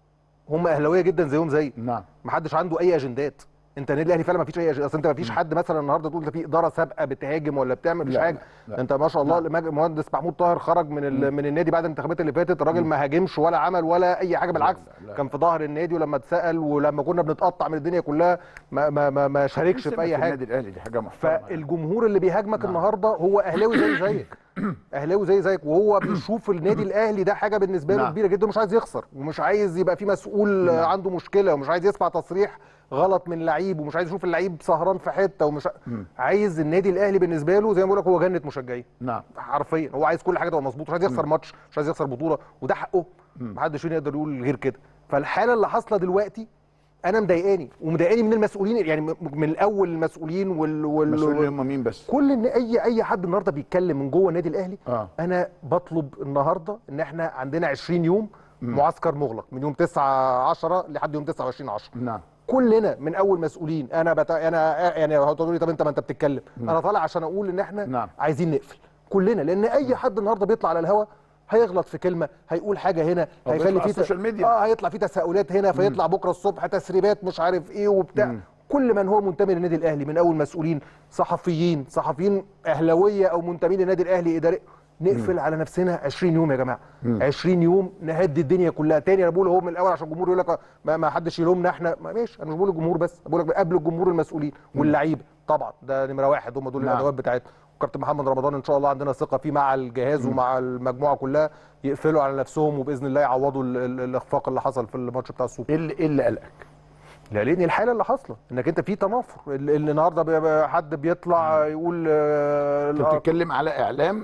هم اهلاويه جدا زيهم زي نعم محدش عنده اي اجندات انت النادي الاهلي فعلا ما فيش اي أجندات. اصل انت ما فيش حد مثلا النهارده تقول ده في اداره سابقه بتهاجم ولا بتعمل مفيش لا، حاجه لا، لا. انت ما شاء الله المج- المهندس محمود طاهر خرج من ال... من النادي بعد الانتخابات اللي فاتت الراجل ما هاجمش ولا عمل ولا اي حاجه بالعكس لا، لا. كان في ظهر النادي ولما اتسال ولما كنا بنتقطع من الدنيا كلها ما ما ما, ما شاركش في اي حاجه النادي الاهلي دي حاجه محترمه يعني. فالجمهور اللي بيهاجمك النهارده هو اهلاوي زي زيك اهلاوي زي زيك وهو بيشوف النادي الاهلي ده حاجه بالنسبه له نعم. كبيره جدا ومش عايز يخسر ومش عايز يبقى في مسؤول نعم. عنده مشكله ومش عايز يسمع تصريح غلط من لعيب ومش عايز يشوف اللعيب سهران في حته ومش ع- مم. عايز النادي الاهلي بالنسبه له زي ما بقول لك هو جنه مشجعين نعم حرفيا هو عايز كل حاجه تبقى مظبوطه مش عايز يخسر ماتش مش عايز يخسر بطوله وده حقه محدش فينا يقدر يقول غير كده فالحاله اللي حاصله دلوقتي انا مضايقاني ومضايقاني من المسؤولين يعني م- من الاول المسؤولين وال, وال... المسؤولين هم مين بس كل ان اي اي حد النهارده بيتكلم من جوه النادي الاهلي اه انا بطلب النهارده ان احنا عندنا 20 يوم معسكر مغلق من يوم 9 10 لحد يوم 29 10 نعم كلنا من اول مسؤولين انا بتا... انا يعني هتقولوا لي طب انت ما انت بتتكلم انا طالع عشان اقول ان احنا نعم. عايزين نقفل كلنا لان اي حد النهارده بيطلع على الهوا هيغلط في كلمه هيقول حاجه هنا أو بيطلع هيخلي على في السوشيال ميديا. اه هيطلع في تساؤلات هنا فيطلع بكره الصبح تسريبات مش عارف ايه وبتاع كل من هو منتمي للنادي الاهلي من اول مسؤولين صحفيين صحفيين اهلاويه او منتمين للنادي الاهلي اداري نقفل على نفسنا 20 يوم يا جماعه 20 يوم نهدي الدنيا كلها تاني انا بقول اهو من الاول عشان الجمهور يقول لك ما, ما حدش يلومنا احنا ما ماشي انا مش بقول الجمهور بس بقول لك قبل الجمهور المسؤولين واللعيبه طبعا ده نمره واحد هم دول نعم. الادوات بتاعتهم وكابتن محمد رمضان ان شاء الله عندنا ثقه فيه مع الجهاز ومع المجموعه كلها يقفلوا على نفسهم وباذن الله يعوضوا ال- ال- الاخفاق اللي حصل في الماتش بتاع السوبر ايه اللي ايه اللي قلقك؟ لا لان الحاله اللي حاصله انك انت في تنافر ال- اللي النهارده بي- حد بيطلع يقول آه، انت الأ- بتتكلم على اعلام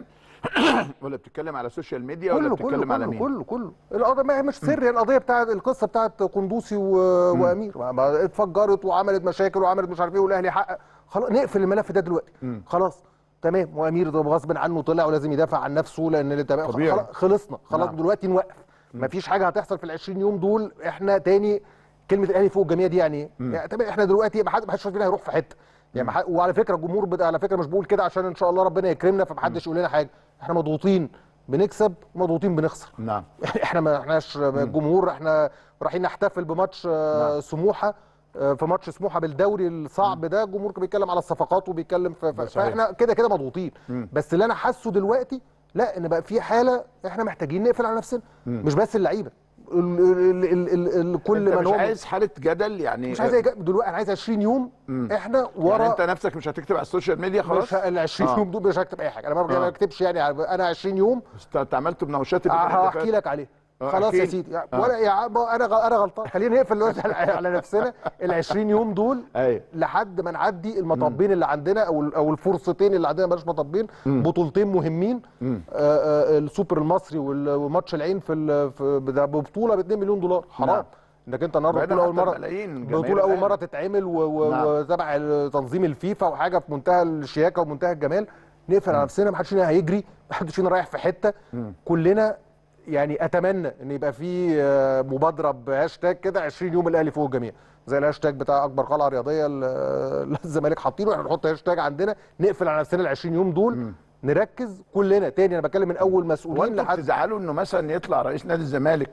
ولا بتتكلم على سوشيال ميديا ولا كله كله بتتكلم على كله مين؟ كله كله القضيه ما هي مش سر هي القضيه بتاعت القصه بتاعت قندوسي و... وامير ما- ما اتفجرت وعملت مشاكل وعملت مش عارف ايه والاهلي حقق خلاص نقفل الملف ده دلوقتي خلاص تمام وامير ده غصب عنه طلع ولازم يدافع عن نفسه لان اللي تمام طبيعي. خلاص خلصنا خلاص نعم. دلوقتي نوقف مفيش حاجه هتحصل في ال 20 يوم دول احنا تاني كلمه الاهلي فوق الجميع دي يعني ايه؟ يعني تمام احنا دلوقتي ما حد- ما حدش فينا هيروح في حته يعني ما حد- وعلى فكره الجمهور بدا على فكره مش بقول كده عشان ان شاء الله ربنا يكرمنا فمحدش يقول لنا حاجه احنا مضغوطين بنكسب ومضغوطين بنخسر نعم احنا ما احناش الجمهور احنا رايحين نحتفل بماتش آه، نعم. سموحه آه، في ماتش سموحه بالدوري الصعب ده الجمهور كان بيتكلم على الصفقات وبيتكلم في ده ف- صحيح. فاحنا كده كده مضغوطين مم. بس اللي انا حاسه دلوقتي لا ان بقى في حاله احنا محتاجين نقفل على نفسنا مش بس اللعيبه ال- ال- ال- ال- ال- كل انت من مش هو عايز حاله جدل يعني مش عايز أي جا- دلوقتي انا عايز 20 يوم احنا ورا يعني انت نفسك مش هتكتب على السوشيال ميديا خلاص مش ه- ال 20 آه. يوم دول مش هكتب اي حاجه انا ما آه. ما بكتبش يعني انا 20 يوم بس انت عملت بمناوشات اللي اللي هحكي فاتت. لك عليه آه، خلاص احكي يا لي. سيدي يعني آه. ولا يا عم انا غ- انا غلطان خلينا نقفل دلوقتي على- على نفسنا ال 20 يوم دول ايوه لحد ما نعدي المطبين اللي عندنا او ال- او الفرصتين اللي عندنا بلاش مطبين بطولتين مهمين مم. آه، آه، السوبر المصري وال- وماتش العين في ال- في ده ببطوله ب 2 مليون دولار حرام نعم. انك انت النهارده بعيداً بطوله اول حتى مره الملايين، جماهير بطوله اول الأهلي. مره تتعمل و- و- نعم. وتبع تنظيم الفيفا وحاجه في منتهى الشياكه ومنتهى الجمال نقفل على نفسنا ما حدش فينا هيجري ما حدش فينا رايح في حته كلنا يعني اتمنى ان يبقى في آه، مبادره بهاشتاج كده 20 يوم الاهلي فوق الجميع زي الهاشتاج بتاع اكبر قلعه رياضيه اللي الزمالك حاطينه احنا نحط هاشتاج عندنا نقفل على نفسنا ال 20 يوم دول نركز كلنا تاني انا بتكلم من اول مسؤولين وانتوا لحد بتزعلوا انه مثلا يطلع رئيس نادي الزمالك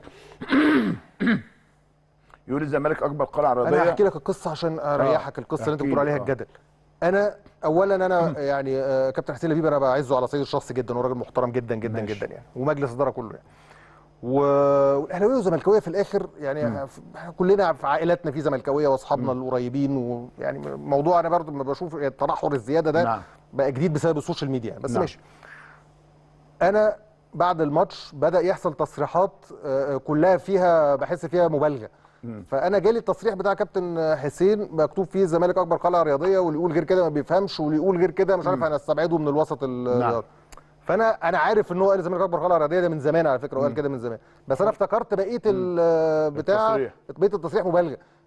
يقول الزمالك اكبر قلعه انا رياضيه هحكي لك القصه عشان اريحك القصه اللي انت احكي بتقول لي، عليها آه. الجدل انا اولا انا يعني آه، كابتن حسين لبيب انا بعزه على صعيد الشخصي جدا وراجل محترم جدا جدا ماشي. جدا يعني ومجلس الاداره كله يعني و- والاهلاويه والزملكاويه في الاخر يعني ف- إحنا كلنا في عائلاتنا في زملكاويه واصحابنا القريبين ويعني موضوع انا برضو لما بشوف التنحر الزياده ده نعم. بقى جديد بسبب السوشيال ميديا يعني. بس نعم. ماشي انا بعد الماتش بدا يحصل تصريحات آه، آه، كلها فيها بحس فيها مبالغه فانا جالي التصريح بتاع كابتن حسين مكتوب فيه الزمالك اكبر قلعه رياضيه واللي يقول غير كده ما بيفهمش واللي يقول غير كده مش عارف هنستبعده من الوسط ال- نعم. فانا انا عارف ان هو قال الزمالك اكبر قلعه رياضيه ده من زمان على فكره وقال كده من زمان بس انا افتكرت بقيه ال- بتاع التصريح. بقيه التصريح مبالغه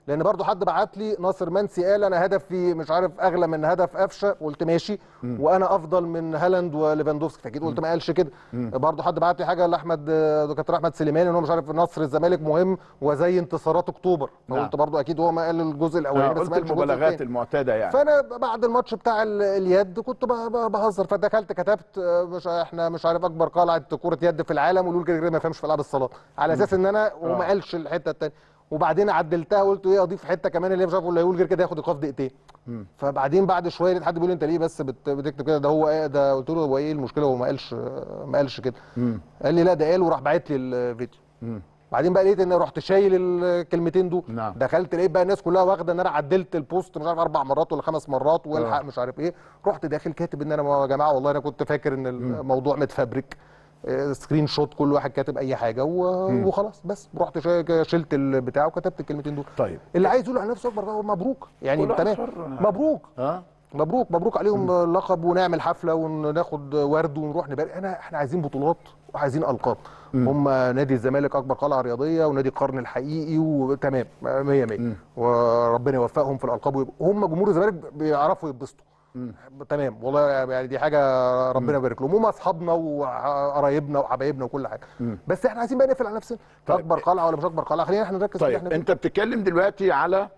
لان برضو حد بعت لي ناصر منسي قال انا هدفي مش عارف اغلى من هدف قفشه قلت ماشي وانا افضل من هالاند وليفاندوفسكي فاكيد قلت ما قالش كده برضو حد بعت لي حاجه لاحمد دكتور احمد سليمان ان هو مش عارف نصر الزمالك مهم وزي انتصارات اكتوبر نعم. فقلت برضو اكيد هو ما قال الجزء الاولاني بس قلت ما قالش الجزء المبالغات الثاني المعتاده يعني فانا بعد الماتش بتاع ال- اليد كنت ب- ب- بهزر فدخلت كتبت آه، مش احنا مش عارف اكبر قلعه كره يد في العالم ولول كده كده ما يفهمش في العاب الصالات على اساس ان انا وما آه. قالش الحته الثانيه وبعدين عدلتها وقلت ايه اضيف حته كمان اللي هي مش عارف ولا يقول غير كده ياخد ايقاف دقيقتين فبعدين بعد شويه لقيت حد بيقول لي انت ليه بس بت- بتكتب كده ده هو ايه ده قلت له هو ايه المشكله هو ما قالش ما قالش كده قال لي لا ده قال وراح باعت لي الفيديو بعدين بقى لقيت ان رحت شايل الكلمتين دول نعم. دخلت لقيت بقى الناس كلها واخده ان انا عدلت البوست مش عارف اربع مرات ولا خمس مرات والحق مش عارف ايه رحت داخل كاتب ان انا يا جماعه والله انا كنت فاكر ان الموضوع متفبرك آه، سكرين شوت كل واحد كاتب اي حاجه و... وخلاص بس رحت شا- شلت البتاع وكتبت الكلمتين دول طيب اللي عايز يقول على نفسه اكبر بقى مبروك يعني كل واحد تمام حر. مبروك اه مبروك مبروك عليهم اللقب ونعمل حفله وناخد ورد ونروح نبارك انا احنا عايزين بطولات وعايزين القاب هم نادي الزمالك اكبر قلعه رياضيه ونادي القرن الحقيقي وتمام 100 100 وربنا يوفقهم في الالقاب ويبقوا هم جمهور الزمالك بيعرفوا يتبسطوا تمام والله يعني دي حاجه ربنا يبارك لهم هم اصحابنا وقرايبنا وحبايبنا وكل حاجه بس احنا عايزين بقى نقفل على نفسنا طيب. اكبر قلعه ولا مش اكبر قلعه خلينا احنا نركز في اللي طيب احنا انت بتتكلم دلوقتي على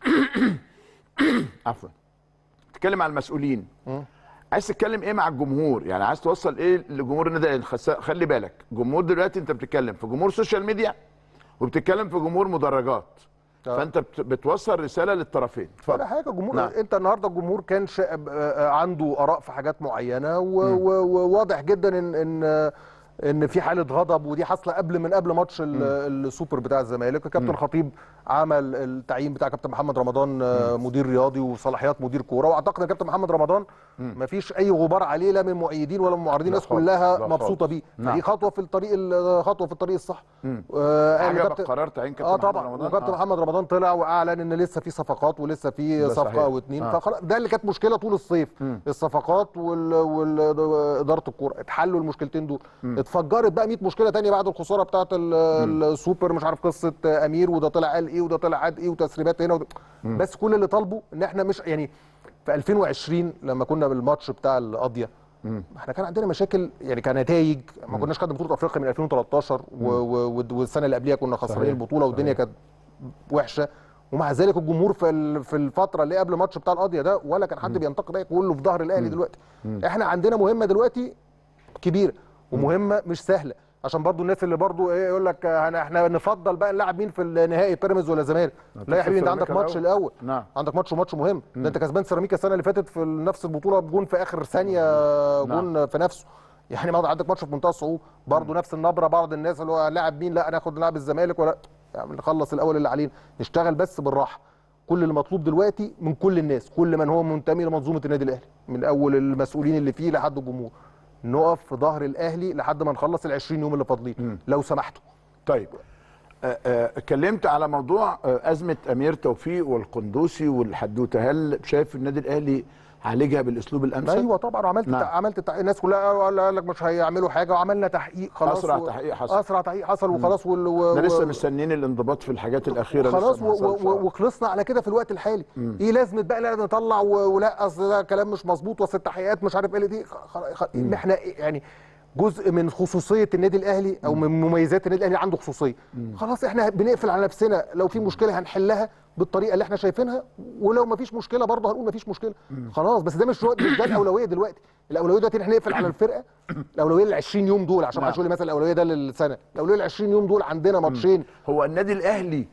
عفوا تتكلم على المسؤولين عايز تتكلم ايه مع الجمهور يعني عايز توصل ايه لجمهور النادي الاهلي خس- خلي بالك جمهور دلوقتي انت بتتكلم في جمهور سوشيال ميديا وبتتكلم في جمهور مدرجات آه. فانت بت- بتوصل رساله للطرفين ولا اتفضل حاجه الجمهور نعم. انت النهارده الجمهور كان شا... آه، عنده اراء في حاجات معينه و- و- وواضح جدا ان ان ان في حاله غضب ودي حاصله قبل من قبل ماتش ال- السوبر بتاع الزمالك الكابتن خطيب عمل التعيين بتاع كابتن محمد رمضان آه، مدير رياضي وصلاحيات مدير كوره واعتقد ان كابتن محمد رمضان ما فيش اي غبار عليه لا من مؤيدين ولا من معارضين لا الناس خالص، كلها لا مبسوطه خالص. بيه نعم. دي خطوه في الطريق ال- خطوه في الطريق الصح آه، قال عجبك كابتن- قرار تعيين كابتن اه محمد طبعا رمضان؟ وكابتن آه. محمد رمضان طلع واعلن ان لسه في صفقات ولسه في ده صفقه صحيح. او اتنين آه. فخلاص ده اللي كانت مشكله طول الصيف الصفقات واداره الكوره اتحلوا المشكلتين دول اتفجرت بقى 100 مشكله تانية بعد الخساره بتاعه ال- السوبر مش عارف قصه امير وده طلع قال ايه وده طلع عاد ايه وتسريبات هنا وده. بس كل اللي طالبه ان احنا مش يعني في 2020 لما كنا بالماتش بتاع القضيه احنا كان عندنا مشاكل يعني كنتائج ما كناش خدنا بطوله افريقيا من 2013 و- و- والسنه اللي قبليها كنا خسرانين صحيح. البطوله والدنيا كانت وحشه ومع ذلك الجمهور في ال- في الفتره اللي قبل الماتش بتاع القضيه ده ولا كان حد بينتقد اي كله في ظهر الاهلي دلوقتي احنا عندنا مهمه دلوقتي كبيره ومهمه مش سهله عشان برضو الناس اللي برضو ايه يقول لك هن- احنا نفضل بقى نلعب مين في النهائي بيراميدز ولا زمالك لا يا حبيبي انت عندك سيراميكا ماتش الأول. الاول نعم. عندك ماتش وماتش مهم ده انت كسبان سيراميكا السنه اللي فاتت في نفس البطوله بجون في اخر ثانيه جون في نفسه يعني ما عندك ماتش في منتهى الصعوبه برضه نفس النبره بعض الناس اللي هو لاعب مين لا ناخد نلعب الزمالك ولا يعني نخلص الاول اللي علينا نشتغل بس بالراحه كل اللي مطلوب دلوقتي من كل الناس كل من هو منتمي لمنظومه النادي الاهلي من اول المسؤولين اللي فيه لحد الجمهور نقف في ظهر الاهلي لحد ما نخلص ال 20 يوم اللي فاضلين لو سمحتوا طيب آه، آه، اتكلمت على موضوع آه، ازمه امير توفيق والقندوسي والحدوته هل شايف النادي الاهلي عالجها بالاسلوب الامثل ايوه طبعا وعملت نعم. نعم. عملت تع... الناس كلها قال قال لك مش هيعملوا حاجه وعملنا تحقيق خلاص أسرع تحقيق حصل. اسرع تحقيق حصل وخلاص وال... و... ده لسه و- مستنيين الانضباط في الحاجات الاخيره لسه خلاص ما و- حصلش. و- و- وخلصنا على كده في الوقت الحالي ايه لازمه بقى لا نطلع و- ولا اصل ده كلام مش مظبوط واصل التحقيقات مش عارف ايه اللي دي خ- خ- ان احنا يعني جزء من خصوصيه النادي الاهلي او من مميزات النادي الاهلي عنده خصوصيه خلاص احنا بنقفل على نفسنا لو في مشكله هنحلها بالطريقه اللي احنا شايفينها ولو ما فيش مشكله برضه هنقول ما فيش مشكله خلاص بس ده مش وقت- مش ده الاولويه دلوقتي الاولويه دلوقتي ان احنا نقفل على الفرقه الاولويه لل 20 يوم دول عشان ما حدش يقول لي مثلا الاولويه ده للسنه الاولويه لل 20 يوم دول عندنا ماتشين هو النادي الاهلي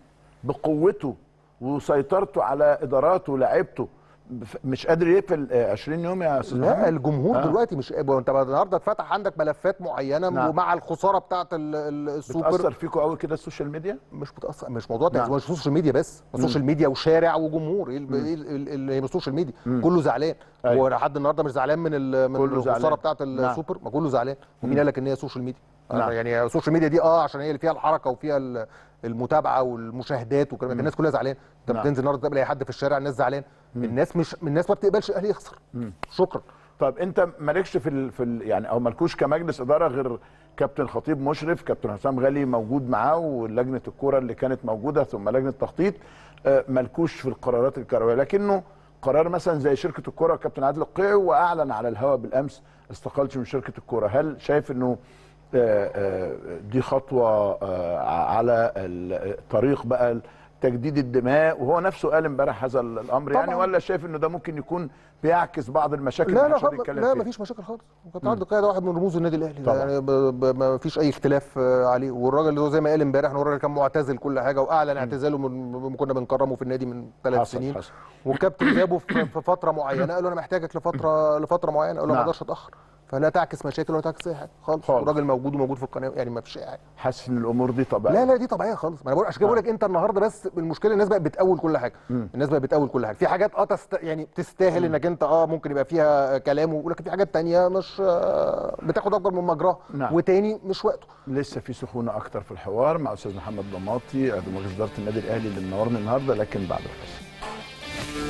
بقوته وسيطرته على اداراته ولاعيبته بف- مش قادر يقفل آه، 20 يوم يا استاذ لا محمد؟ الجمهور آه. آه. دلوقتي مش انت النهارده اتفتح عندك ملفات معينه نعم. نعم. ومع الخساره بتاعه ال- ال- السوبر بتاثر فيكم قوي كده السوشيال ميديا مش بتاثر مش موضوع نعم. نعم. مش سوشيال ميديا بس السوشيال ميديا وشارع وجمهور ايه ال- إيه ال- اللي هي السوشيال ميديا كله زعلان أيوة. هو لحد النهارده مش زعلان من ال- من كله زعلان. الخساره بتاعه نعم. السوبر ما كله زعلان ومين قال لك ان هي سوشيال ميديا نعم. نعم. يعني السوشيال ميديا دي اه عشان هي اللي فيها الحركه وفيها ال- المتابعه والمشاهدات وكلام ده. الناس كلها زعلان انت نعم. بتنزل النهارده تقابل اي حد في الشارع الناس زعلان الناس مش الناس ما بتقبلش الاهلي يخسر شكرا طب انت مالكش في ال... في ال... يعني او مالكوش كمجلس اداره غير كابتن خطيب مشرف كابتن حسام غالي موجود معاه ولجنه الكوره اللي كانت موجوده ثم لجنه التخطيط آه، ملكوش في القرارات الكرويه لكنه قرار مثلا زي شركه الكوره كابتن عادل القيعي واعلن على الهواء بالامس استقالته من شركه الكوره هل شايف انه آه، آه، دي خطوه آه، على الطريق بقى تجديد الدماء وهو نفسه قال امبارح هذا الامر يعني طبعاً. ولا شايف انه ده ممكن يكون بيعكس بعض المشاكل لا اللي لا عشان خالص- يتكلم لا فيها؟ مفيش مشاكل خالص كابتن عبد القادر واحد من رموز النادي الاهلي طبعاً. يعني ب... ب... ما فيش اي اختلاف آه، عليه والراجل اللي هو زي ما قال امبارح إن هو الراجل كان معتزل كل حاجه واعلن اعتزاله من من- كنا بنكرمه في النادي من ثلاث حصل- سنين حصل. والكابتن جابه في في فتره معينه قال له انا محتاجك لفتره لفتره معينه قال له ما نعم. اقدرش اتاخر فلا تعكس مشاكل ولا تعكس اي حاجه خالص خالص. والراجل موجود وموجود في القناه يعني ما فيش اي حاجه حاسس ان الامور دي طبيعيه لا لا دي طبيعيه خالص ما انا بقول عشان كده بقول لك انت النهارده بس المشكله الناس بقت بتأول كل حاجه الناس بقت بتأول كل حاجه في حاجات اه تست... يعني تستاهل انك انت اه ممكن يبقى فيها كلام ولكن في حاجات تانية مش آه بتاخد اكبر من مجراها نعم. وتاني مش وقته لسه في سخونه اكتر في الحوار مع استاذ محمد ضماطي عضو مجلس اداره النادي الاهلي اللي منورني النهارده لكن بعد الفاصل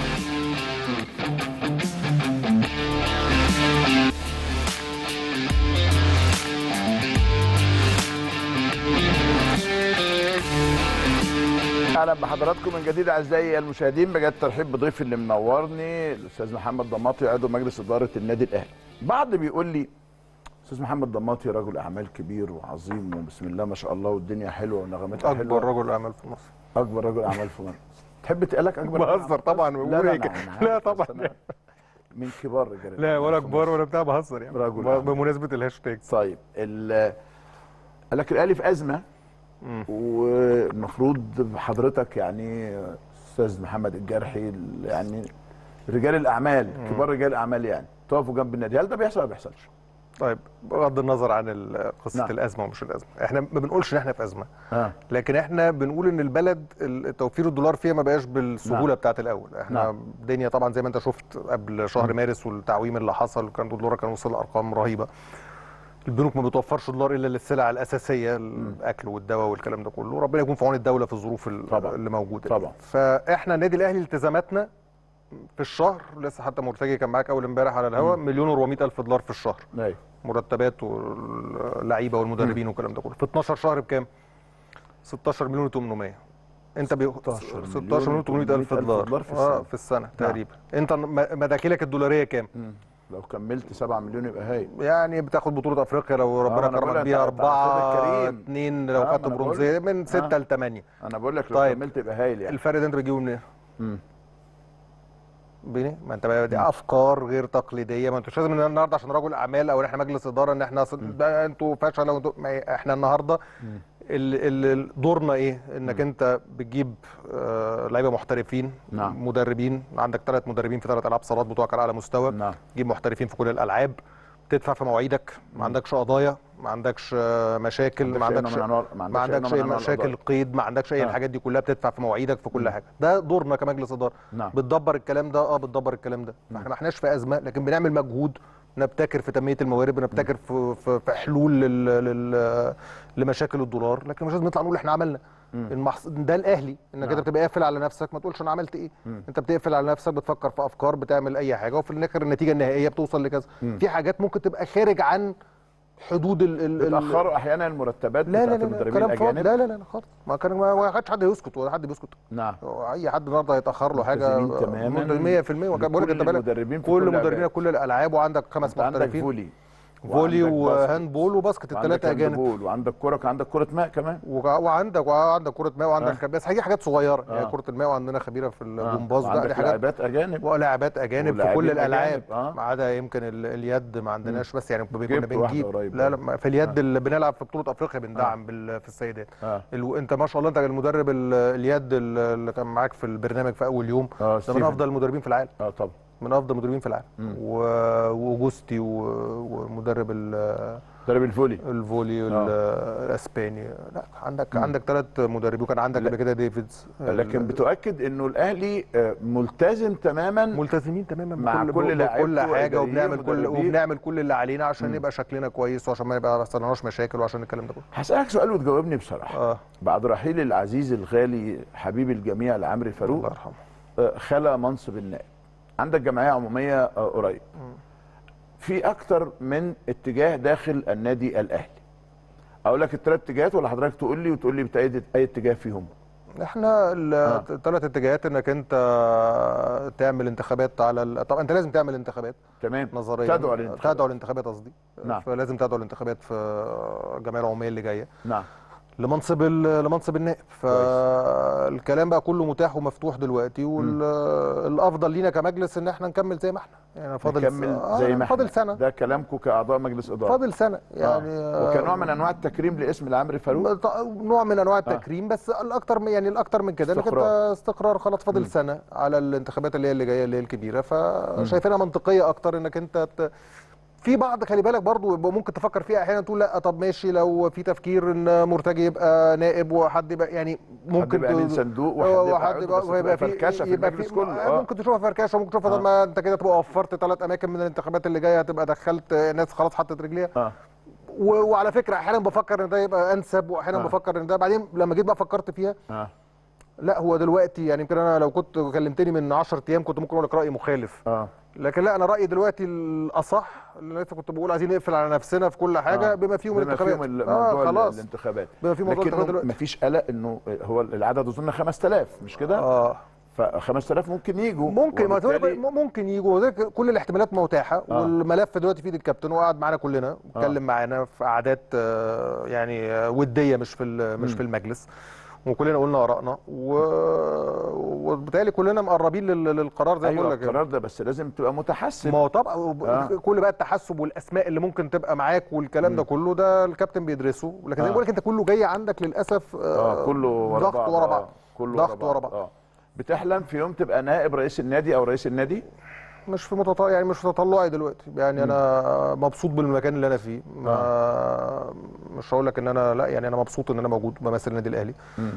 اهلا بحضراتكم من جديد اعزائي المشاهدين بجد ترحيب بضيفي اللي منورني الاستاذ محمد ضماطي عضو مجلس اداره النادي الاهلي بعض بيقول لي استاذ محمد ضماطي رجل اعمال كبير وعظيم وبسم الله ما شاء الله والدنيا حلوه ونغمتها حلوه اكبر رجل اعمال في مصر اكبر رجل اعمال في مصر تحب تقلك اكبر رجل بهزر أعمال؟ طبعا لا بقول لا, إيه لا, كده. أنا لا عارف، طبعا بس أنا من كبار رجال لا الأعمال ولا في كبار مصر. ولا بتاع بهزر يعني رجل ب- أعمال. بمناسبه الهاشتاج طيب ال- قال لك الاهلي في ازمه والمفروض حضرتك يعني استاذ محمد الجرحي ال- يعني رجال الاعمال كبار رجال الاعمال يعني تقفوا جنب النادي هل ده بيحصل ولا ما بيحصلش؟ طيب بغض النظر عن ال- قصه نعم. نعم. الازمه ومش الازمه احنا ما بنقولش ان احنا في ازمه اه لكن احنا بنقول ان البلد ال- توفير الدولار فيها ما بقاش بالسهوله نعم. بتاعت الاول احنا نعم. الدنيا طبعا زي ما انت شفت قبل شهر مارس والتعويم اللي حصل كان الدولار كان وصل لارقام رهيبه البنوك ما بتوفرش دولار الا للسلع الاساسيه الاكل والدواء والكلام ده كله ربنا يكون في عون الدوله في الظروف ال- طبعاً. اللي موجوده طبعاً. فاحنا النادي الاهلي التزاماتنا في الشهر لسه حتى مرتجي كان معاك اول امبارح على الهواء مليون و400 الف دولار في الشهر ايوه مرتبات واللعيبه والمدربين والكلام ده كله في 12 شهر بكام 16 مليون و800 انت بي 16 16 مليون و800 الف دولار دولار في اه السنة. في السنه نعم. تقريبا انت م- مداخلك الدولاريه كام لو كملت 7 مليون يبقى هايل يعني بتاخد بطوله افريقيا لو ربنا أنا بقول كرمك لك بيها أنت- أنت عبد 4 الكريم. 2 آه، لو ما خدت أنا بقول برونزيه لك. من 6 آه. ل 8 انا بقول لك لو طيب. كملت يبقى هايل يعني الفرق ده انت بتجيبه منين؟ مم. بني ما انت بقى دي افكار غير تقليديه ما انتوش لازم إن النهارده عشان رجل اعمال او احنا مجلس اداره ان احنا أصل ده انتوا فشله وانتوا ما هي- احنا النهارده ال- ال- دورنا ايه؟ انك انت بتجيب آه، لعيبه محترفين نعم. مدربين عندك ثلاث مدربين في ثلاث العاب صالات بتوعك على اعلى مستوى نعم تجيب محترفين في كل الالعاب تدفع في مواعيدك ما عندكش قضايا ما عندكش آه، مشاكل ما أي عندكش نوع من أنواع- ما عندكش اي مشاكل القضايا. قيد ما عندكش اي آه. الحاجات دي كلها بتدفع في مواعيدك في كل حاجه ده دورنا كمجلس اداره نعم بتدبر الكلام ده اه بتدبر الكلام ده احنا ما احناش في ازمه لكن بنعمل مجهود نبتكر في تنميه الموارد بنبتكر في في, في حلول لل لل لمشاكل الدولار لكن مش لازم نطلع نقول احنا عملنا المحص... ده الاهلي انك نعم. انت بتبقى قافل على نفسك ما تقولش انا عملت ايه مم. انت بتقفل على نفسك بتفكر في افكار بتعمل اي حاجه وفي الاخر النتيجه النهائيه بتوصل لكذا مم. في حاجات ممكن تبقى خارج عن حدود ال ال ال- بتاخروا احيانا المرتبات لا لا بتاعت لا, لا المدربين كلام فاضي الاجانب لا لا لا لا خالص ما كان ما ما حدش حد هيسكت ولا حد بيسكت نعم هو اي حد النهارده هيتاخر له حاجه ملتزمين تماما 100% وكان بقول لك انت لكل بالك المدربين في كل كل مدربين الألعاب. كل الالعاب وعندك خمس انت عندك محترفين فولي فولي وعندك باسكت، وهاند بول وباسكت وعندك الثلاثه اجانب هاندبول، وعندك كوره كان عندك كره ماء كمان وع- وعندك وعندك كره ماء وعندك آه. خبيره بس هي حاجات صغيره آه. يعني كره الماء وعندنا خبيره في آه. الجمباز ده دي وعندك حاجات لاعبات اجانب ولاعبات اجانب في كل ولاعبين الالعاب أجانب، آه. ما عدا يمكن ال- اليد ما عندناش بس يعني كنا جبت واحدة بنجيب قريب لا لا برضه. ما- في اليد اللي بنلعب في بطوله افريقيا بندعم بال- في السيدات اه الو... انت ما شاء الله انت المدرب ال- اليد ال- اللي كان معاك في البرنامج في اول يوم اه ده من ستيفن. افضل المدربين في العالم اه طبعا من افضل المدربين في العالم مم. و... واوجوستي و... ومدرب ال... مدرب الفولي الفولي ال- آه. الاسباني لا عندك مم. عندك ثلاث مدربين وكان عندك لا. قبل كده ديفيدز لكن بتؤكد انه الاهلي آه، ملتزم تماما ملتزمين تماما مع بكل كل بكل لاعيبته حاجه وإداريين وبنعمل كل ومدربين. وبنعمل كل اللي علينا عشان مم. يبقى شكلنا كويس وعشان ما يبقى ما يحصلناش مشاكل وعشان الكلام ده كله هسألك سؤال وتجاوبني بصراحة اه بعد رحيل العزيز الغالي حبيب الجميع لعمرو الله فاروق يرحمه آه، خلى منصب النائب عندك جمعية عمومية آه، قريب في أكتر من اتجاه داخل النادي الأهلي اقول لك الثلاث اتجاهات ولا حضرتك تقول لي وتقول لي بتأيد اي اتجاه فيهم احنا الثلاث اتجاهات انك انت تعمل انتخابات على ال... طبعا انت لازم تعمل انتخابات تمام نظريا تدعو للانتخابات. تدعو الانتخابات قصدي نعم. فلازم تدعو الانتخابات في الجمعيه العموميه اللي جايه نعم لمنصب ال- لمنصب النائب فالكلام بقى كله متاح ومفتوح دلوقتي والافضل لينا كمجلس ان احنا نكمل زي ما احنا يعني فاضل نكمل آه، زي ما فاضل احنا. سنه ده كلامكم كاعضاء مجلس اداره فاضل سنه يعني آه. وكنوع من انواع التكريم لاسم العمري فاروق ط- نوع من انواع التكريم بس الاكتر من يعني الاكتر من كده انك انت استقرار. استقرار خلاص فاضل سنه على الانتخابات اللي هي اللي جايه اللي هي الكبيره فشايفينها منطقيه اكتر انك انت ت... في بعض خلي بالك برضو يبقى ممكن تفكر فيها احيانا تقول لا طب ماشي لو في تفكير ان مرتجي يبقى نائب وحد يبقى يعني ممكن يبقى ت- أمين صندوق آه، وحد يبقى وحد عضو، يبقى بس ويبقى تبقى فركشة في يبقى المجلس كله، آه. ممكن تشوفها فركشه ممكن تشوفها آه. طب ما انت كده تبقى وفرت ثلاث اماكن من الانتخابات اللي جايه هتبقى دخلت ناس خلاص حطت رجليها اه و- وعلى فكره احيانا بفكر ان ده يبقى انسب واحيانا آه. بفكر ان ده بعدين لما جيت بقى فكرت فيها اه لا هو دلوقتي يعني يمكن انا لو كنت كلمتني من 10 ايام كنت ممكن اقول لك راي مخالف اه لكن لا انا رايي دلوقتي الاصح اللي لسه كنت بقول عايزين نقفل على نفسنا في كل حاجه آه. بما فيهم بما الانتخابات فيهم الموضوع اه خلاص الانتخابات بما فيهم موضوع لكن الانتخابات دلوقتي مفيش قلق انه هو العدد اظن 5000 مش كده؟ اه ف 5000 ممكن يجوا ممكن ما وبالتالي- تقول- ممكن يجوا وذلك كل الاحتمالات متاحه آه. والملف دلوقتي في ايد الكابتن وقعد معانا كلنا اتكلم معانا في قعدات آه، يعني آه، وديه مش في ال- مش مم. في المجلس وكلنا قلنا ارائنا و... وبالتالي كلنا مقربين لل- للقرار زي ما ايوه بقول لك القرار ده بس لازم تبقى متحسب ما هو طبعا وب- آه. كل بقى التحسب والاسماء اللي ممكن تبقى معاك والكلام ده كله ده الكابتن بيدرسه لكن زي ما آه. بقول لك انت كله جاي عندك للاسف اه كله ورا ضغط بعض ورا آه، بعض كله ضغط ورا بعض اه بتحلم في يوم تبقى نائب رئيس النادي او رئيس النادي مش في متط... يعني مش في تطلعي دلوقتي يعني انا مبسوط بالمكان اللي انا فيه ما... مش هقول لك ان انا لا يعني انا مبسوط ان انا موجود بمثل النادي الاهلي مم.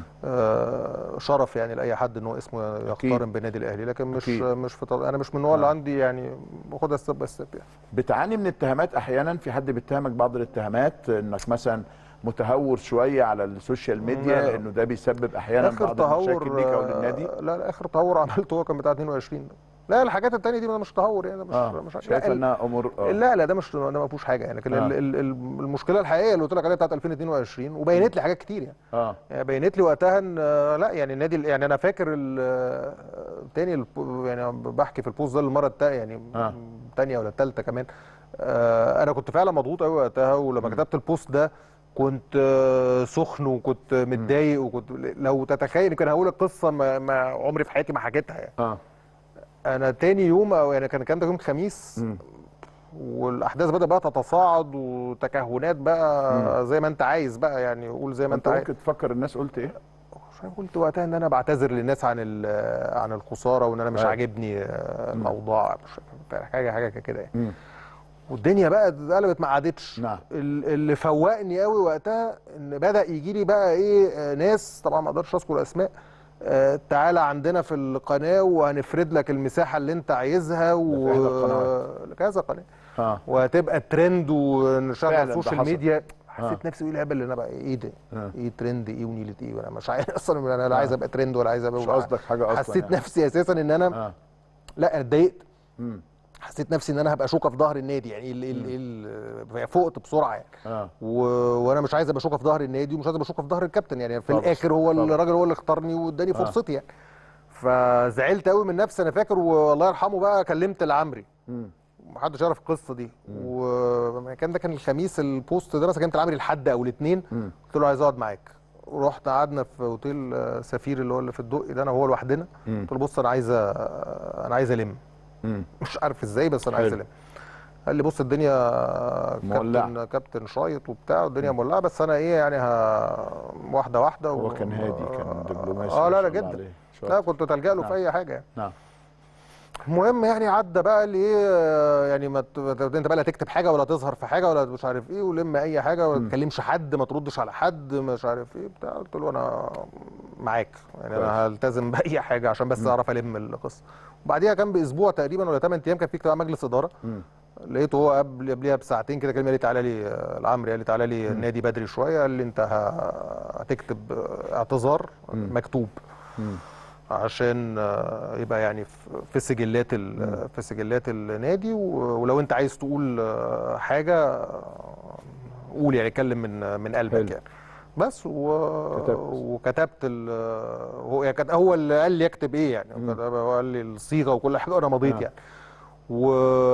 آه شرف يعني لاي حد ان هو اسمه أكيد. يقترن بالنادي الاهلي لكن مش أكيد. مش في طل... انا مش من النوع اللي آه. عندي يعني باخدها ستيب باي ستيب يعني بتعاني من اتهامات احيانا في حد بيتهمك بعض الاتهامات انك مثلا متهور شويه على السوشيال لا، ميديا لا. انه ده بيسبب احيانا اخر بعض المشاكل تهور ليك او آه، للنادي لا لا اخر تهور عملته هو كان بتاع 22 ده. لا الحاجات التانية دي مش تهور يعني ده مش اه مش شايف لا، ال- انها امور آه. لا لا ده مش ده ما فيهوش حاجه يعني لكن آه. ال- ال- ال- المشكله الحقيقيه اللي قلت لك عليها بتاعت 2022 وبينت لي حاجات كتير يعني اه يعني بينت لي وقتها ان آه، لا يعني النادي يعني انا فاكر ال- آه، تاني الب- يعني بحكي في البوست ده المره التانية يعني آه. الثانيه ولا الثالثه كمان آه، انا كنت فعلا مضغوط قوي وقتها ولما كتبت البوست ده كنت آه، سخن وكنت متضايق وكنت لو تتخيل كان هقول لك قصه ما, ما عمري في حياتي ما حكيتها يعني اه انا تاني يوم او يعني كان الكلام ده يوم خميس مم. والاحداث بدأ بقى تتصاعد وتكهنات بقى زي ما انت عايز بقى يعني قول زي ما انت انت عايز ممكن تفكر الناس قلت ايه عشان قلت وقتها ان انا بعتذر للناس عن ال- عن الخساره وان انا مش أيوة. عاجبني آه، الموضوع مش حاجه حاجه كده يعني مم. والدنيا بقى اتقلبت ما عادتش نعم ال- اللي فوقني قوي وقتها ان بدا يجي لي بقى ايه آه، ناس طبعا ما اقدرش اذكر اسماء آه، تعالى عندنا في القناه وهنفرد لك المساحه اللي انت عايزها و إحدى القنوات. كذا قناه اه وهتبقى ترند ونشغل فعلاً ده السوشيال حصل. ميديا آه. حسيت نفسي ايه الهبل اللي انا بقى ايه ده آه. ايه ترند ايه ونيله ايه وانا مش عايز اصلا انا لا عايز ابقى ترند ولا عايز ابقى مش قصدك حاجه اصلا حسيت يعني. نفسي اساسا ان انا اه لا انا اتضايقت مم. حسيت نفسي ان انا هبقى شوكه في ظهر النادي يعني ال ال ال فقت بسرعه يعني اه و... وانا مش عايز ابقى شوكه في ظهر النادي ومش عايز ابقى شوكه في ظهر الكابتن يعني في طبعا. الاخر هو طبعا. الراجل هو اللي اختارني واداني آه. فرصتي يعني فزعلت قوي من نفسي انا فاكر والله يرحمه بقى كلمت العمري مم. محدش يعرف القصه دي وكان ده كان الخميس البوست ده مثلا كلمت العمري الحد او الاثنين مم. قلت له عايز اقعد معاك ورحت قعدنا في اوتيل آه، سفير اللي هو اللي في الدقي ده انا وهو لوحدنا مم. قلت له بص انا عايز أ- انا عايز الم مم. مش عارف ازاي بس انا عايز حلو. الم قال لي بص الدنيا مولعة. كابتن كابتن شايط وبتاع والدنيا مولعه بس انا ايه يعني ها واحده واحده هو و- كان هادي كان دبلوماسي اه ما لا لا شاء الله جدا عليه. شاطر. لا كنت تلجأ له نعم. في اي حاجه يعني نعم المهم يعني عدى بقى اللي ايه يعني ما ت- انت بقى لا تكتب حاجه ولا تظهر في حاجه ولا مش عارف ايه ولم اي حاجه ولا تكلمش حد ما تردش على حد مش عارف ايه بتاع قلت له انا معاك يعني انا هلتزم باي حاجه عشان بس اعرف الم القصه وبعديها كان باسبوع تقريبا ولا 8 ايام كان في اجتماع مجلس اداره مم. لقيته هو قبل قبليها بساعتين كده كلمه قال لي تعالى لي آه، العمري قال لي تعالى لي النادي بدري شويه قال لي انت ه- هتكتب آه، اعتذار مكتوب مم. عشان آه، يبقى يعني في- في سجلات ال- في سجلات النادي و- ولو انت عايز تقول آه، حاجه آه، قول يعني اتكلم من من قلبك حلو. يعني بس و... كتبت. وكتبت ال... هو يعني كان هو اللي قال لي اكتب ايه يعني مم. هو قال لي الصيغه وكل حاجه وانا مضيت آه. يعني و...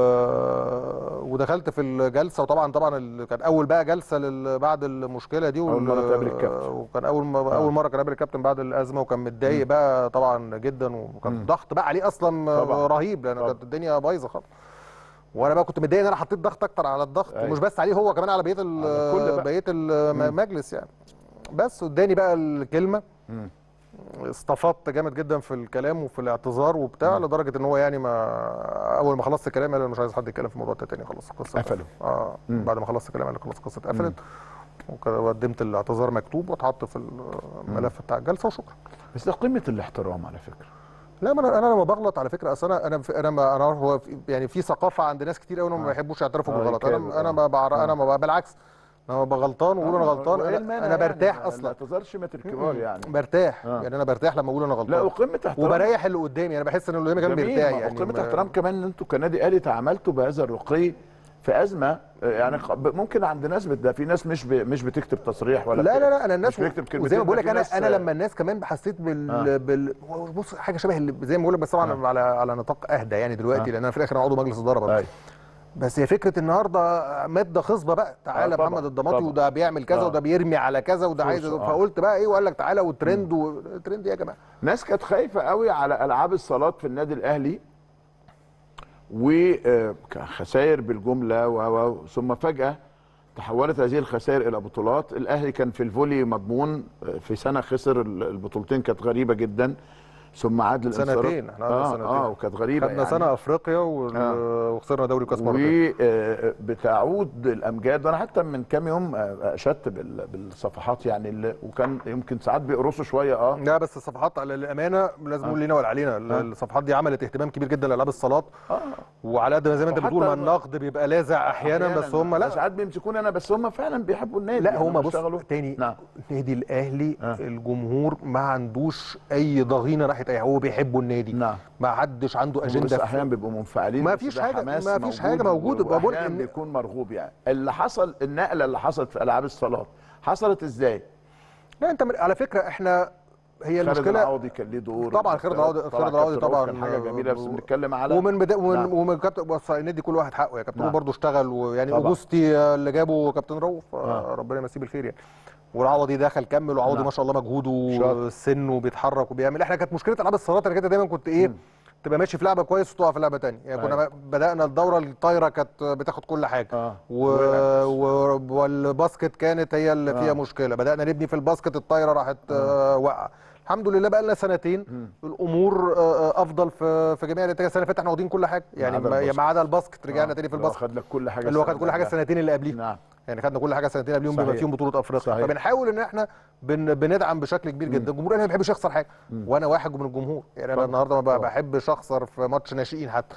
ودخلت في الجلسه وطبعا طبعا ال... كان اول بقى جلسه لل... بعد المشكله دي أول مرة تقابل الكابتن. وكان اول م... آه. اول مره كان قابل الكابتن بعد الازمه وكان متضايق بقى طبعا جدا وكان مم. ضغط بقى عليه اصلا طبعاً. رهيب لان طبعاً. كانت الدنيا بايظه خالص وانا بقى كنت متضايق ان انا حطيت ضغط اكتر على الضغط أيوة. ومش بس عليه هو كمان على بقيه ال- على الكل بقى. بقيه مم. المجلس يعني بس اداني بقى الكلمه مم. استفدت جامد جدا في الكلام وفي الاعتذار وبتاع لدرجه ان هو يعني ما اول ما خلصت الكلام قال أنا مش عايز حد يتكلم في الموضوع ده تاني خلاص القصه قفلوا. اه مم. بعد ما خلصت الكلام قال خلاص القصه اتقفلت وك- وقدمت الاعتذار مكتوب واتحط في الملف بتاع الجلسه وشكرا بس ده قمه الاحترام على فكره لا ما انا انا لما بغلط على فكره اصل انا انا في- انا ما انا هو في- يعني في ثقافه عند ناس كتير قوي انهم ما آه. بيحبوش يعترفوا آه، بالغلط يكابر، انا انا آه. ما بعرف آه. انا ما ب- بالعكس انا ببقى غلطان واقول انا غلطان وإيه انا, المانع أنا يعني؟ برتاح ما- اصلا ما اعتذرش مات الكبار يعني برتاح آه. يعني انا برتاح لما اقول انا غلطان لا وقمه احترام وبريح اللي قدامي انا بحس ان اللي قدامي كان جميل، بيرتاح ما هو يعني قمه ما- احترام كمان ان انتوا كنادي اهلي تعاملتوا بهذا الرقي في ازمه يعني ق- ب- ممكن عند ناس بت- ده في ناس مش ب... مش بتكتب تصريح ولا لا بت- لا لا انا الناس مش بيكتب كلمتين وزي ما بقول ده لك في انا ناس- انا لما الناس كمان حسيت بال آه. بال بص حاجه شبه اللي زي ما بقول لك بس طبعا على على نطاق اهدى يعني دلوقتي آه. لان انا في الاخر أنا عضو مجلس اداره برضه أيوة. بس هي فكره النهارده ماده خصبه بقى تعالى آه، طبعاً، محمد الضماطي طبعاً. وده بيعمل كذا آه. وده بيرمي على كذا وده عايز فرصة، آه. فقلت بقى ايه وقال لك تعالى وترند وترند إيه يا جماعه ناس كانت خايفه قوي على العاب الصالات في النادي الاهلي وخسائر بالجمله و... و... ثم فجاه تحولت هذه الخسائر الى بطولات الاهلي كان في الفولي مضمون في سنه خسر البطولتين كانت غريبه جدا ثم عاد للانصراف سنتين احنا قعدنا اه سنتين اه وكانت غريبه خدنا يعني. سنه افريقيا وال- آه. وخسرنا دوري وكاس مرتين وبتعود الامجاد وانا حتى من كام يوم آه، اشدت بال- بالصفحات يعني اللي وكان يمكن ساعات بيقرصوا شويه اه لا بس الصفحات على الامانه لازم آه. نقول لينا ولا علينا ال- آه. الصفحات دي عملت اهتمام كبير جدا لالعاب الصالات اه وعلى قد ما زي ما انت وحتى بتقول ما الم- النقد بيبقى لاذع احيانا بس هم لا ساعات بيمسكوني انا بس هم فعلا بيحبوا النادي لا يعني هما بص بيشتغلوا. تاني نعم النادي الاهلي آه. الجمهور ما عندوش اي ضغينه ناحيه اي هو بيحبوا النادي نعم ما حدش عنده بس اجنده في- احيانا بيبقوا منفعلين ما بس فيش ده حاجة- حماس ما فيش حاجة موجودة. بقول واحيانا إن- بيكون مرغوب يعني اللي حصل النقله اللي حصلت في العاب الصالات حصلت ازاي؟ لا انت من- على فكره احنا هي خالد المشكله العوضي كان ليه دور طبعا خالد العوضي خالد العوضي كابتن رؤوف طبعا كان حاجه جميله بس بنتكلم على ومن بدا ومن, نعم. ومن كابتن بص النادي كل واحد حقه يا كابتن نعم. رؤوف برضه اشتغل ويعني طبعا. اوجوستي اللي جابه كابتن رؤوف آه. آه. ربنا يمسيه بالخير يعني والعوضي دخل كمل وعوضي نعم. ما شاء الله مجهوده شاطر. السن وبيتحرك وبيعمل احنا كانت مشكله العاب الصالات انا كده دايما كنت ايه مم. تبقى ماشي في لعبه كويس وتقع في لعبه تانية يعني كنا أيوة. بدانا الدوره الطايره كانت بتاخد كل حاجه اه و... و... والباسكت كانت هي اللي فيها آه. مشكله بدانا نبني في الباسكت الطايره راحت آه. واقعه الحمد لله بقى لنا سنتين مم. الامور آه، آه، افضل في في جميع الاتجاهات السنه اللي فاتت احنا واخدين كل حاجه يعني عدا ما الباسكت. ما عدا الباسكت رجعنا آه. تاني في اللي هو الباسكت خد لك كل حاجه اللي هو السنة خد كل حاجه اللي السنتين اللي قبليه نعم يعني خدنا كل حاجه السنتين اللي قبليهم بما صحيح. فيهم بطوله افريقيا صحيح. فبنحاول ان احنا بن بندعم بشكل كبير جدا الجمهور انا ما بيحبش يخسر حاجه وانا واحد من الجمهور يعني انا طبعا. النهارده ما طبعا. بحبش اخسر في ماتش ناشئين حتى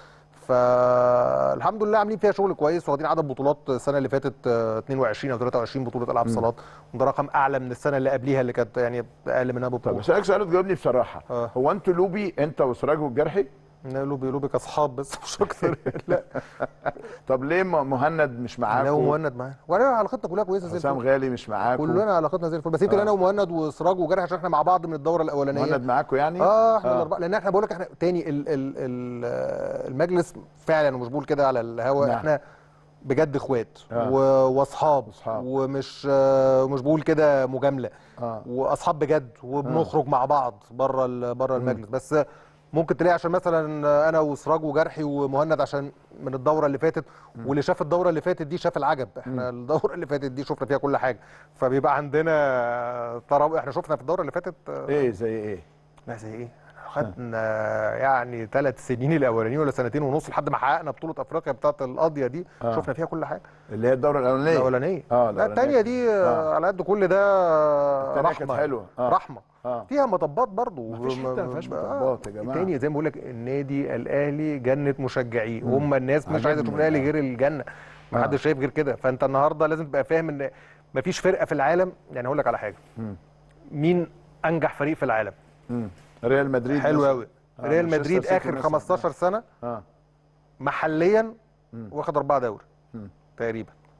فالحمد لله عاملين فيها شغل كويس واخدين عدد بطولات السنه اللي فاتت آه، 22 او 23 بطوله العاب صالات وده رقم اعلى من السنه اللي قبليها اللي كانت يعني اقل منها طب ببطوله اسالك سؤال تجاوبني بصراحه آه. هو انتوا لوبي انت وسراج والجرحي لوبي لوبي كاصحاب بس مش اكتر لا طب ليه م- مهند مش انا معاكم ومهند معانا وانا علاقتنا كلها كويسه زي حسام الفل غالي مش معاكم كلنا علاقتنا زي الفل بس يمكن آه. انا ومهند وسراج وجرح عشان احنا مع بعض من الدوره الاولانيه مهند معاكم يعني اه احنا آه. الاربعه لان احنا بقول لك احنا تاني ال ال ال المجلس فعلا ومش بقول كده على الهوا نعم. احنا بجد اخوات آه. و- واصحاب أصحاب. ومش آه، مش بقول كده مجامله اه واصحاب بجد وبنخرج مع بعض بره ال- بره المجلس بس ممكن تلاقي عشان مثلا انا وسراج وجرحي ومهند عشان من الدوره اللي فاتت واللي شاف الدوره اللي فاتت دي شاف العجب احنا الدوره اللي فاتت دي شفنا فيها كل حاجه فبيبقى عندنا طرب احنا شفنا في الدوره اللي فاتت آه، ايه زي ايه لا زي ايه احنا خدنا يعني ثلاث سنين الاولانيين ولا سنتين ونص لحد ما حققنا بطوله افريقيا بتاعت القاضيه دي آه. شفنا فيها كل حاجه اللي هي الدوره الاولانيه الاولانيه اه لا الثانيه دي آه. على قد كل ده آه، التانية كانت رحمه حلوة. آه. رحمه اه فيها مطبات برضو مفيش حتة ما فيهاش مطبات يا جماعة. تاني زي ما بقول لك النادي الاهلي جنه مشجعيه هم الناس مش عايزه عجبني. تشوف الاهلي آه. غير الجنه ما آه. حدش شايف غير كده فانت النهارده لازم تبقى فاهم ان مفيش فرقه في العالم يعني هقول لك على حاجه مم. مين انجح فريق في العالم مم. ريال مدريد حلو مثلاً. قوي آه، ريال مانشستر مدريد سيتي اخر مثلاً. 15 سنه اه محليا مم. واخد اربعه دوري مم. تقريبا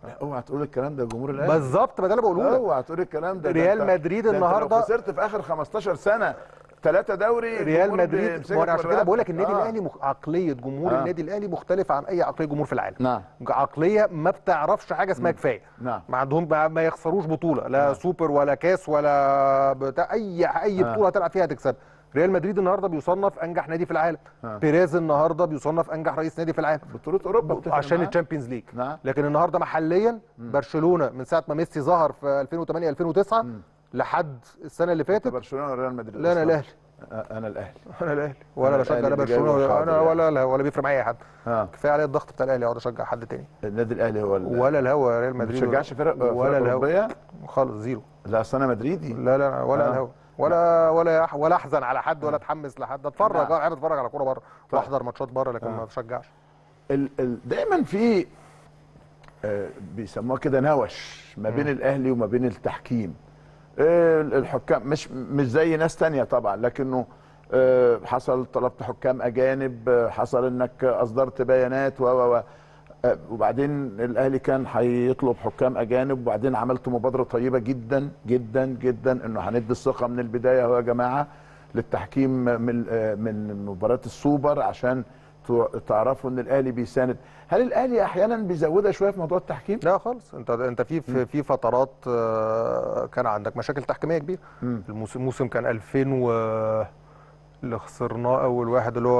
اوعى تقول الكلام ده جمهور الاهلي بالظبط ما ده اللي بقوله لك اوعى تقول الكلام ده ده ريال أنت- مدريد ده أنت لو النهاردة- خسرت في اخر 15 سنه ثلاثه دوري ريال الجمهور مدريد بيمسكك ما انا عشان كده بالرقبة. بقول لك النادي آه. الاهلي مخ... عقليه جمهور آه. النادي الاهلي مختلفه عن اي عقليه جمهور في العالم نعم عقليه ما بتعرفش حاجه اسمها كفايه نعم ما عندهم ما, ما يخسروش بطوله لا سوبر ولا كاس ولا بتاع اي اي آه. بطوله هتلعب فيها هتكسب ريال مدريد النهارده بيصنف انجح نادي في العالم آه. بيريز النهارده بيصنف انجح رئيس نادي في العالم بطوله اوروبا بتفرق عشان معاه. الشامبيونز ليج نعم لكن النهارده محليا برشلونه من ساعه ما ميسي ظهر في 2008 2009 لحد السنه اللي أنت فاتت برشلونه ولا ريال مدريد لا انا أصلاً؟ الاهلي آه، انا الاهلي انا الاهلي ولا أنا بشجع لا الأهلي اللي برشلونه جايبه ولا انا حاضر ولا لا ولا بيفرق معايا اي حد اه كفايه عليا الضغط بتاع الاهلي اقعد اشجع حد تاني النادي الاهلي هو ال- ولا الهوا ريال ما مدريد بتشجعش فرق فرق ولا الهوا اوروبيه خالص زيرو لا اصل انا مدريدي لا لا ولا آه. الهوا ولا ولا أح- ولا احزن على حد ولا اتحمس لحد اتفرج نعم. اه قاعد اتفرج على كوره بره طيب. واحضر ماتشات بره لكن آه. ما بشجعش ال ال دايما في آه، بيسموها كده نوش ما بين الاهلي وما بين التحكيم آه، الحكام مش مش زي ناس تانية طبعا لكنه آه، حصل طلبت حكام اجانب آه، حصل انك اصدرت بيانات و و و آه، وبعدين الاهلي كان هيطلب حكام اجانب وبعدين عملت مبادره طيبه جدا جدا جدا انه هندي الثقه من البدايه اهو يا جماعه للتحكيم من آه، من مباراه السوبر عشان تو- تعرفوا ان الاهلي بيساند هل الاهلي احيانا بيزودها شويه في موضوع التحكيم لا خالص انت انت في في, في فترات آه، كان عندك مشاكل تحكيميه كبيره مم. الموسم الموسم كان 2000 و اللي خسرناه اول واحد اللي هو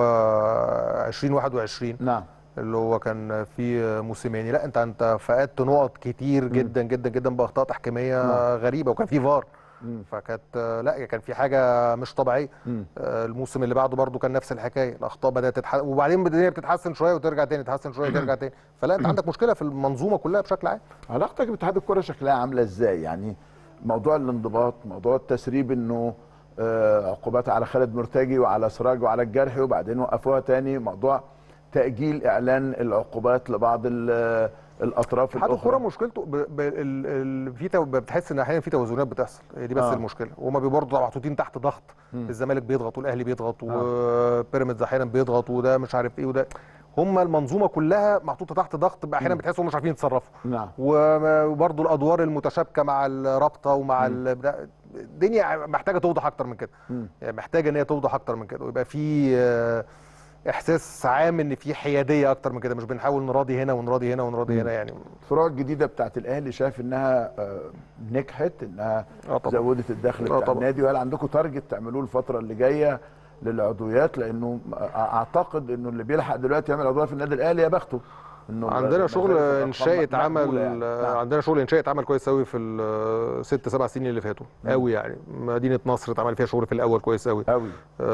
2021 نعم اللي هو كان في موسيماني لا انت انت فقدت نقط كتير جدا جدا جدا باخطاء تحكيميه نعم. غريبه وكان في فار مم. فكانت لا كان في حاجه مش طبيعيه مم. آه، الموسم اللي بعده برضو كان نفس الحكايه الاخطاء بدات تتحسن وبعدين الدنيا بتتحسن شويه وترجع تاني تتحسن شويه وترجع تاني فلا انت عندك مشكله في المنظومه كلها بشكل عام علاقتك باتحاد الكره شكلها عامله ازاي يعني موضوع الانضباط موضوع التسريب انه آه، عقوبات على خالد مرتجي وعلى سراج وعلى الجرحي وبعدين وقفوها تاني موضوع تاجيل اعلان العقوبات لبعض ال- الاطراف اتحاد الكوره الاخرى مشكلته ب... ب... ال... ال... في تو... بتحس ان احيانا في توازنات بتحصل هي دي بس آه. آه. المشكله وهما بي- برضه محطوطين تحت ضغط مم. الزمالك بيضغط والاهلي بيضغط آه. وبيراميدز احيانا بيضغط وده مش عارف ايه وده هما المنظومه كلها محطوطه تحت ضغط احيانا مم. بتحسوا مش عارفين يتصرفوا نعم و- وبرضه الادوار المتشابكه مع الرابطه ومع ال... بدا- الدنيا محتاجه توضح اكتر من كده مم. يعني محتاجه ان هي توضح اكتر من كده ويبقى في آه، احساس عام ان في حياديه اكتر من كده مش بنحاول نراضي هنا ونراضي هنا ونراضي مم. هنا يعني الفروع الجديده بتاعت الاهلي شايف انها آه، نجحت انها اه طبعا زودت الدخل آه بتاع طبعا. النادي وهل عندكم تارجت تعملوه الفتره اللي جايه للعضويات لانه اعتقد انه اللي بيلحق دلوقتي يعمل عضويه في النادي الاهلي يا بخته انه عندنا شغل المخالف الأرقام انشائي اتعمل مقبولة يعني. نعم. عندنا شغل انشائي اتعمل كويس قوي في الست سبع سنين اللي فاتوا قوي يعني مدينه نصر اتعمل فيها شغل في الاول كويس قوي قوي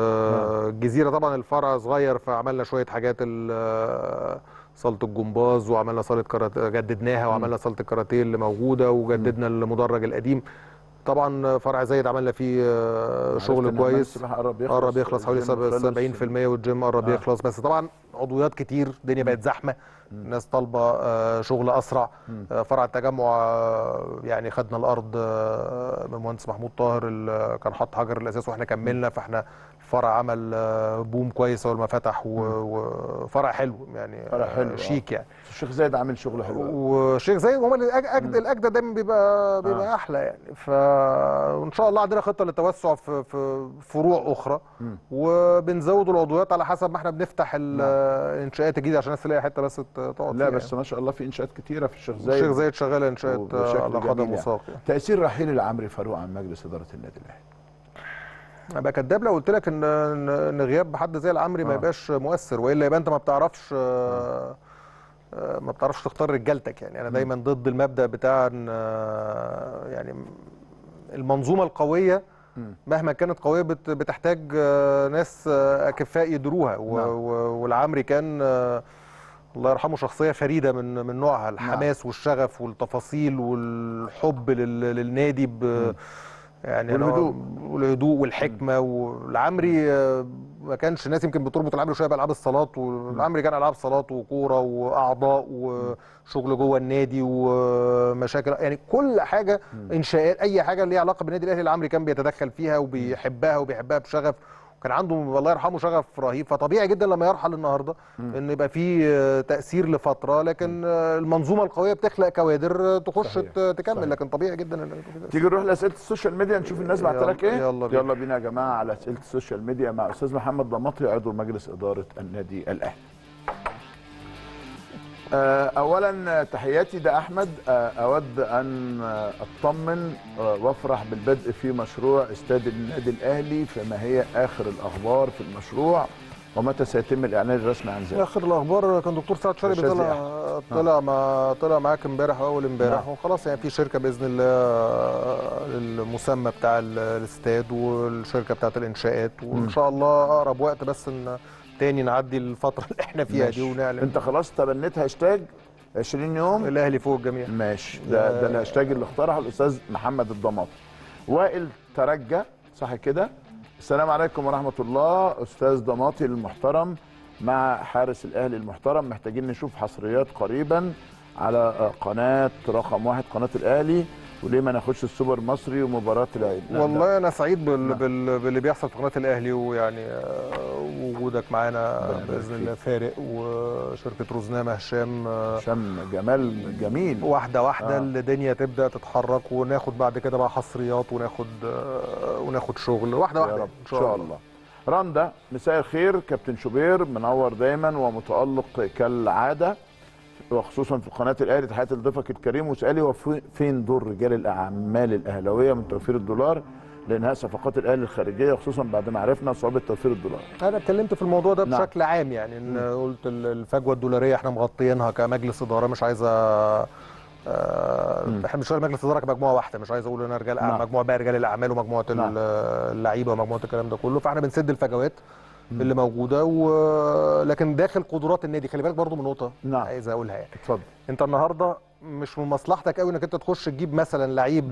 آه، الجزيره طبعا الفرع صغير فعملنا شويه حاجات ال- آه، صاله الجمباز وعملنا صاله كاراتيه جددناها وعملنا صاله الكاراتيه اللي موجوده وجددنا المدرج القديم طبعا فرع زايد عملنا فيه آه، عرفت شغل إن حمام كويس السباحة قرب يخلص قرب يخلص حوالي الجيم خلص. 70% والجيم قرب آه. يخلص بس طبعا عضويات كتير الدنيا بقت زحمه الناس طالبه آه، شغل اسرع مم. آه، فرع التجمع آه، يعني خدنا الارض آه، من المهندس محمود طاهر اللي كان حط حجر الاساس واحنا كملنا فاحنا الفرع عمل آه، بوم كويس اول ما فتح و- وفرع حلو يعني فرع آه، حلو، آه. شيك يعني الشيخ زايد عامل شغل حلو قوي. وشيخ زايد هم الاجدد الاجدد دايما بيبقى بيبقى آه. احلى يعني ف وان شاء الله عندنا خطه للتوسع في في فروع اخرى مم. وبنزود العضويات على حسب ما احنا بنفتح ال- نعم. الانشاءات الجديده عشان الناس تلاقي حته بس ت- تقعد لا فيها بس ما شاء الله في انشاءات كتيره في الشيخ زايد الشيخ زايد شغال انشاءات وبشكل آه، على قدم جميل يعني. وساق يعني. تاثير رحيل العمري فاروق عن مجلس اداره النادي الاهلي ابقى كداب لو قلت لك ان ان إن غياب حد زي العمري ما آه. يبقاش مؤثر والا يبقى انت ما بتعرفش آه، آه، ما بتعرفش تختار رجالتك يعني انا دايما ضد المبدا بتاع ان آه، يعني المنظومه القويه مم. مهما كانت قويه بت- بتحتاج آه، ناس آه، اكفاء يدروها و- نعم. و- والعمري كان آه، الله يرحمه شخصيه فريده من من نوعها الحماس والشغف والتفاصيل والحب لل- للنادي ب يعني أنا- والهدوء. والهدوء والحكمه والعمري آه، ما كانش الناس يمكن بتربط العمري شويه بالعاب الصالات والعمري كان العاب صالات وكوره واعضاء وشغل جوه النادي ومشاكل يعني كل حاجه انشاءات اي حاجه ليها علاقه بالنادي الاهلي العمري كان بيتدخل فيها وبيحبها وبيحبها بشغف كان عنده الله يرحمه شغف رهيب فطبيعي جدا لما يرحل النهارده ان يبقى في آه، تاثير لفتره لكن آه، المنظومه القويه بتخلق كوادر آه، تخش صحيح. ت- تكمل صحيح. لكن طبيعي جدا ان يبقى في تأثير. تيجي نروح لاسئله السوشيال ميديا نشوف الناس بعت لك ايه يلا بينا. يلا بينا يا جماعه على اسئله السوشيال ميديا مع استاذ محمد ضماطي عضو مجلس اداره النادي الاهلي آه، اولا تحياتي ده احمد آه، اود ان آه، اطمن آه، وافرح بالبدء في مشروع استاد النادي الاهلي فما هي اخر الاخبار في المشروع ومتى سيتم الاعلان الرسمي عن ذلك اخر الاخبار كان دكتور سعد شربي الشاذلي طلع طلع مع طلع معاك امبارح واول امبارح نعم. وخلاص يعني في شركه باذن الله المسمى بتاع ال- الاستاد والشركه بتاعت الانشاءات وان مم. شاء الله اقرب وقت بس ان تاني نعدي الفتره اللي احنا فيها ماشي. دي ونعلن انت خلاص تبنيت هاشتاج 20 يوم الاهلي فوق الجميع ماشي ده ده الهاشتاج اللي اخترعه الاستاذ محمد الضماطي وائل ترجى صح كده السلام عليكم ورحمه الله استاذ ضماطي المحترم مع حارس الاهلي المحترم محتاجين نشوف حصريات قريبا على آه، قناه رقم واحد قناه الاهلي وليه ما ناخدش السوبر المصري ومباراه العيد لا، والله انا سعيد بال... نعم. بال... باللي بيحصل في قناه الاهلي ويعني آه، وجودك معانا ربنا يبارك باذن الله فيك. فارق وشركه روزنامه هشام آه، هشام جمال جميل واحده واحده آه. آه. الدنيا تبدا تتحرك وناخد بعد كده بقى حصريات وناخد آه، وناخد شغل واحده يا واحده رب ان شاء الله رندا مساء الخير كابتن شوبير منور دايما ومتالق كالعاده وخصوصا في قناه الاهلي تحياتي لضيفك الكريم وسؤالي هو في- فين دور رجال الاعمال الاهلاويه من توفير الدولار لانهاء صفقات الاهلي الخارجيه خصوصا بعد ما عرفنا صعوبه توفير الدولار انا اتكلمت في الموضوع ده نعم. بشكل عام يعني ان قلت ال- الفجوه الدولاريه احنا مغطيينها كمجلس اداره مش عايزه آه، احنا مش مجلس اداره كمجموعه واحده مش عايز اقول انا رجال نعم. أعمال مجموعه بقى رجال الاعمال ومجموعه ال- نعم. اللعيبه ومجموعه الكلام ده كله فاحنا بنسد الفجوات اللي موجوده و... لكن داخل قدرات النادي خلي بالك برضو من نقطه نعم. عايز اقولها يعني اتفضل انت النهارده مش من مصلحتك قوي انك انت تخش تجيب مثلا لعيب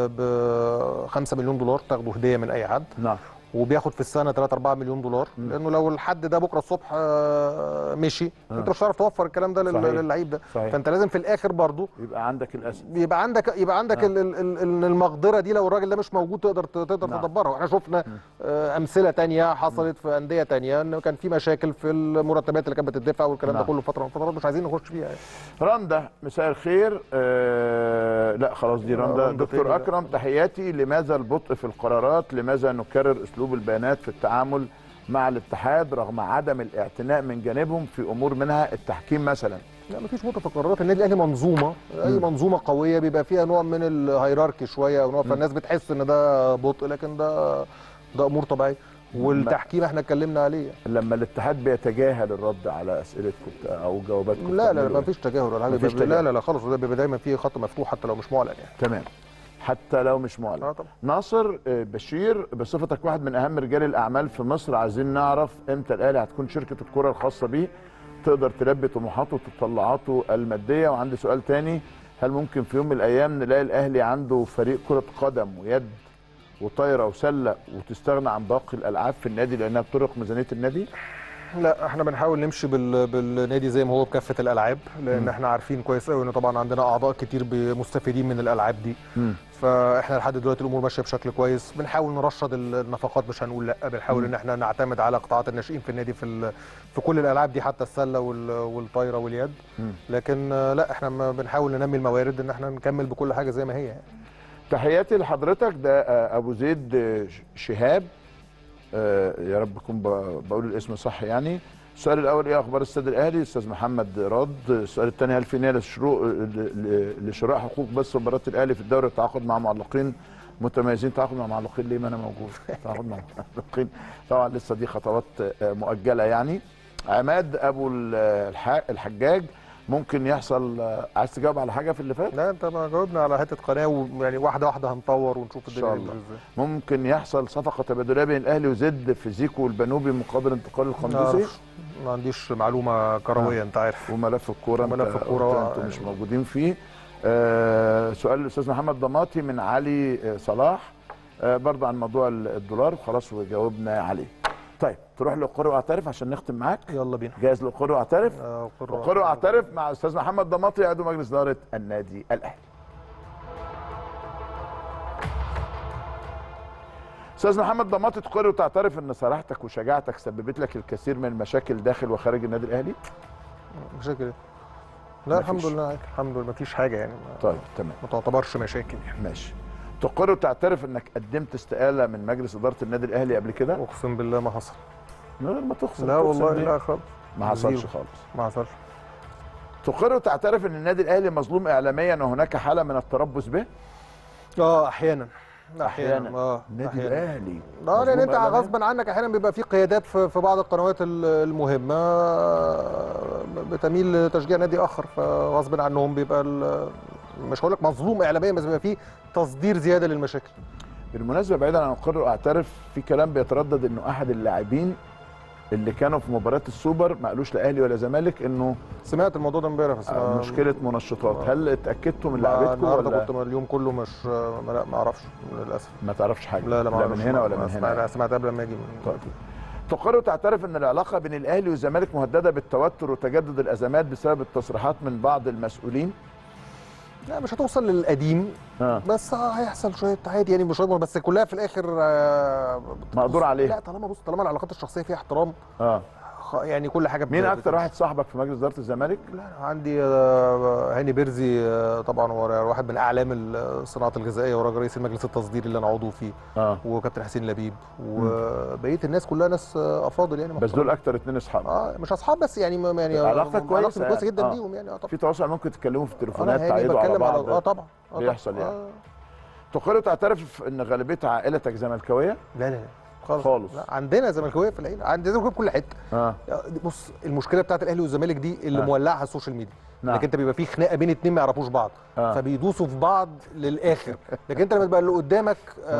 ب 5 مليون دولار تاخده هديه من اي حد نعم وبياخد في السنه 3 4 مليون دولار لانه لو الحد ده بكره الصبح آه، مشي انت مش هتعرف توفر الكلام ده لل- صحيح. للعيب ده صحيح. فانت لازم في الاخر برضو يبقى عندك الاسد يبقى عندك يبقى عندك آه. ال- ال- ال- ال- المقدره دي لو الراجل ده مش موجود تقدر تقدر نعم. تدبرها واحنا شفنا آه، امثله تانية حصلت في انديه تانية ان كان في مشاكل في المرتبات اللي كانت بتدفع والكلام ده نعم. كله فتره من الفترات مش عايزين نخش فيها يعني. رندا مساء الخير آه لا خلاص دي آه، رندا رندا دكتور تاني، لا. اكرم تحياتي لماذا البطء في القرارات لماذا نكرر اسلوب البيانات في التعامل مع الاتحاد رغم عدم الاعتناء من جانبهم في امور منها التحكيم مثلا لا مفيش متى في قرارات النادي الاهلي منظومه اي منظومه قويه بيبقى فيها نوع من الهيراركي شويه او نوع فالناس بتحس ان ده بطء لكن ده ده امور طبيعيه والتحكيم احنا اتكلمنا عليه يعني. لما الاتحاد بيتجاهل الرد على اسئلتكم او جواباتكم لا لا بتعملوا ما إيه؟ فيش تجاهل ولا حاجه مفيش بيبقى- لا تجاهل. لا لا خالص ده بيبقى دايما في خط مفتوح حتى لو مش معلن يعني تمام حتى لو مش معلن اه طبعا ناصر آه، بشير بصفتك واحد من اهم رجال الاعمال في مصر عايزين نعرف امتى الاهلي هتكون شركه الكره الخاصه بيه تقدر تلبي طموحاته وتطلعاته الماديه وعندي سؤال تاني هل ممكن في يوم من الايام نلاقي الاهلي عنده فريق كره قدم ويد وطايره وسله وتستغنى عن باقي الالعاب في النادي لانها بترق ميزانيه النادي؟ لا احنا بنحاول نمشي بال... بالنادي زي ما هو بكافه الالعاب لان مم. احنا عارفين كويس قوي ان طبعا عندنا اعضاء كتير ب- مستفيدين من الالعاب دي مم. فاحنا لحد دلوقتي الامور ماشيه بشكل كويس بنحاول نرشد ال- النفقات مش هنقول لا بنحاول مم. ان احنا نعتمد على قطاعات الناشئين في النادي في ال... في كل الالعاب دي حتى السله وال... والطايره واليد مم. لكن آه، لا احنا ما بنحاول ننمي الموارد ان احنا نكمل بكل حاجه زي ما هي يعني. تحياتي لحضرتك ده آه، ابو زيد آه، ش- شهاب آه، يا رب اكون ب- بقول الاسم صح يعني السؤال الاول ايه اخبار السيد الاهلي استاذ محمد رد السؤال الثاني هل في نيه لشروع ل- ل- لشراء حقوق بث مباراه الاهلي في الدوري التعاقد مع معلقين متميزين تعاقد مع معلقين ليه ما انا موجود تعاقد مع معلقين طبعا لسه دي خطوات آه، مؤجله يعني عماد ابو ال- الح- الحجاج ممكن يحصل آه، عايز تجاوب على حاجه في اللي فات لا انت ما جاوبنا على حته قناه ويعني واحده واحده هنطور ونشوف إن الدنيا شاء هتمشي الله. ازاي ممكن يحصل صفقه تبادليه بين الاهلي وزد في زيكو والبنوبي مقابل انتقال القندوسي نعرفش. ما عنديش معلومه كرويه انت عارف وملف الكوره انت وملف الكورة، قلت آه، انتوا مش يعني. موجودين فيه آه سؤال الاستاذ محمد ضماطي من علي آه، صلاح آه برضه عن موضوع ال- الدولار خلاص وجاوبنا عليه طيب تروح لقري واعترف عشان نختم معاك يلا بينا جاهز لقري واعترف آه، قرة. قري واعترف مع استاذ محمد ضماطي عضو مجلس اداره النادي الاهلي استاذ محمد ضماطي تقر وتعترف ان صراحتك وشجاعتك سببت لك الكثير من المشاكل داخل وخارج النادي الاهلي مشاكل إيه؟ لا مفيش. الحمد لله الحمد لله مفيش حاجه يعني ما- طيب تمام ما تعتبرش مشاكل يعني ماشي تقر وتعترف انك قدمت استقاله من مجلس اداره النادي الاهلي قبل كده اقسم بالله ما حصل من غير ما تخسر لا تخسر والله ليه؟ لا خالص ما حصلش زيرو. خالص ما حصلش تقر وتعترف ان النادي الاهلي مظلوم اعلاميا وهناك حاله من التربص به اه احيانا أحياناً. اه النادي أحياناً. الاهلي اه لان مظلوم انت إعلامياً؟ غصبا عنك احيانا بيبقى في قيادات في في بعض القنوات ال- المهمه آه، بتميل لتشجيع نادي اخر فغصب عنهم بيبقى ال- مش هقول لك مظلوم اعلاميا بس بيبقى في تصدير زياده للمشاكل بالمناسبه بعيدا عن اقر واعترف في كلام بيتردد انه احد اللاعبين اللي كانوا في مباراه السوبر ما قالوش لا اهلي ولا زمالك انه سمعت الموضوع ده امبارح بس آه، ما- مشكله منشطات هل اتاكدتوا من ما- لعيبتكم النهارده ولا كنت اليوم كله مش ما لا ما اعرفش للاسف ما تعرفش حاجه لا لا ما لا أعرفش. من هنا ولا ما من سمعت- هنا سمعت قبل ما اجي طيب. تقر وتعترف ان العلاقه بين الاهلي والزمالك مهدده بالتوتر وتجدد الازمات بسبب التصريحات من بعض المسؤولين لا مش هتوصل للقديم آه. بس آه، هيحصل شويه عادي يعني مش هيضمن بس كلها في الاخر آه، مقدور بص- عليها. لا طالما بص طالما العلاقات الشخصيه فيها احترام اه خ- يعني كل حاجه مين بت- اكتر بتمشي. واحد صاحبك في مجلس اداره الزمالك لا أنا عندي آه، هاني بيرزي آه، طبعا هو واحد من اعلام ال- صناعه الغذائيه وراجل رئيس المجلس التصديري اللي انا عضو فيه اه وكابتن حسين لبيب وبقيه الناس كلها ناس آه، افاضل يعني بس محترمين. دول اكتر اتنين اصحاب اه مش اصحاب بس يعني ما- يعني علاقتك علاقتي كويسه كويسه جدا آه. بيهم يعني اه طبعا في تواصل ممكن تتكلموا في انا التليفونات هاني تعيدوا على بتكلم على بعض اه طبعا آه طبعا. بيحصل يعني. آه. تقر تعترف ان غالبيه عائلتك زملكاويه لا لا لا خالص خالص. لا عندنا زملكاويه في العيله عندنا زملكاويه في كل حته اه بص المشكله بتاعت الاهلي والزمالك دي اللي آه. مولعها السوشيال ميديا نعم. لكن انت بيبقى في خناقه بين اتنين ما يعرفوش بعض آه. فبيدوسوا في بعض للاخر لكن انت لما تبقى اللي قدامك آه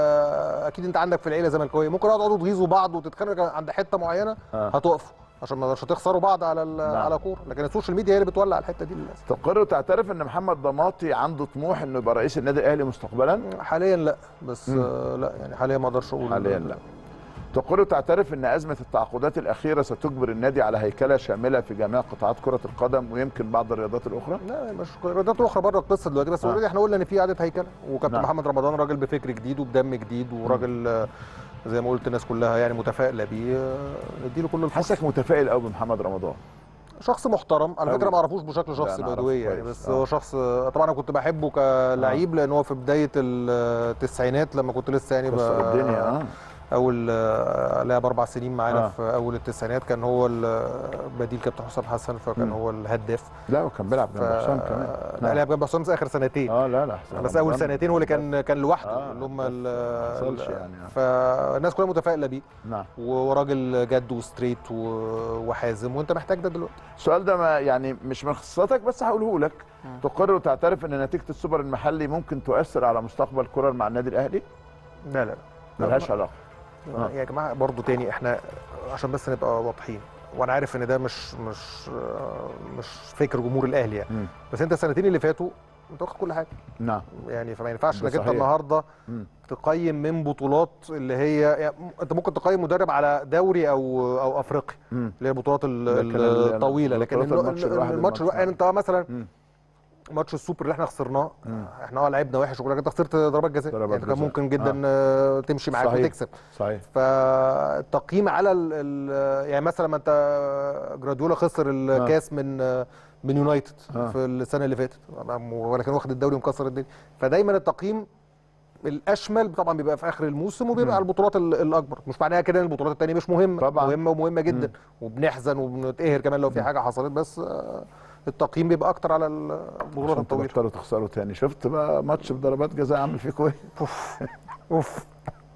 آه اكيد انت عندك في العيله زملكاويه ممكن تقعدوا تغيظوا بعض وتتخانقوا عند حته معينه آه. هتقفوا عشان ما مش هتخسروا بعض على ال- نعم. على كوره لكن السوشيال ميديا هي اللي بتولع الحته دي للاسف تقر تعترف ان محمد ضماطي عنده طموح انه يبقى رئيس النادي الاهلي مستقبلا حاليا لا بس آه لا يعني حاليا ما اقدرش اقول حاليا لا تقر تعترف ان ازمه التعاقدات الاخيره ستجبر النادي على هيكله شامله في جميع قطاعات كره القدم ويمكن بعض الرياضات الاخرى لا مش رياضات اخرى بره القصه دلوقتي بس آه. اوريدي احنا قلنا ان في اعاده هيكله وكابتن نعم. محمد رمضان راجل بفكر جديد وبدم جديد وراجل آه، زي ما قلت الناس كلها يعني متفائله بيه آه، نديله كل الفرص حاسك متفائل قوي بمحمد رمضان شخص محترم على أوي. فكره ما اعرفوش بشكل لا، شخصي أنا أعرفه بدويه يعني كويس. بس آه. هو شخص آه، طبعا انا كنت بحبه كلعيب لان هو في بدايه التسعينات لما كنت لسه يعني كسر ب- الدنيا اه اول آه، لعب اربع سنين معانا آه. في اول التسعينات كان هو ال- بديل كابتن حسام حسن فكان مم. هو الهداف لا وكان بيلعب جنب ف- حسام كمان لا لعب جنب حسام اخر سنتين اه لا لا حسام بس اول رمضان سنتين هو اللي كان كان لوحده آه، اللي هم بس ال- ما حصلش ال- يعني، آه. فالناس كلها متفائله بيه نعم وراجل جد وستريت و- وحازم وانت محتاج ده دلوقتي السؤال ده ما يعني مش من اختصاصاتك بس هقوله لك تقر وتعترف ان نتيجه السوبر المحلي ممكن تؤثر على مستقبل الكره مع النادي الاهلي لا لا ملهاش علاقه آه. يا جماعه برضو تاني احنا عشان بس نبقى واضحين وانا عارف ان ده مش مش آه، مش فكر جمهور الاهلي يعني مم. بس انت السنتين اللي فاتوا انت واخد كل حاجه نعم يعني فما ينفعش ده انك انت صحيح. النهارده مم. تقيم من بطولات اللي هي يعني انت ممكن تقيم مدرب على دوري او او افريقي مم. اللي هي البطولات ال- لكن ال- ال- الطويله لكن بطولات النو- الماتش الواحد الماتش الماتش الواحد يعني انت مثلا مم. ماتش السوبر اللي احنا خسرناه مم. احنا اه لعبنا وحش وكل حاجة، انت خسرت ضربات جزاء ضربات يعني كان جزاء. ممكن جدا آه. تمشي معاك صحيح. وتكسب صحيح فالتقييم على ال ال يعني مثلا ما انت جراديولا خسر الكاس من من يونايتد آه. في السنه اللي فاتت ولكن واخد الدوري ومكسر الدنيا فدايما التقييم الاشمل طبعا بيبقى في اخر الموسم وبيبقى مم. على البطولات ال- الاكبر مش معناها كده ان البطولات الثانيه مش مهمه طبعاً. مهمه ومهمه جدا مم. وبنحزن وبنتقهر كمان لو في حاجه حصلت بس آه، التقييم بيبقى اكتر على البطولات عشان الطويله تبطلوا تخسروا تاني شفت بقى ماتش بضربات جزاء عامل فيكوا ايه اوف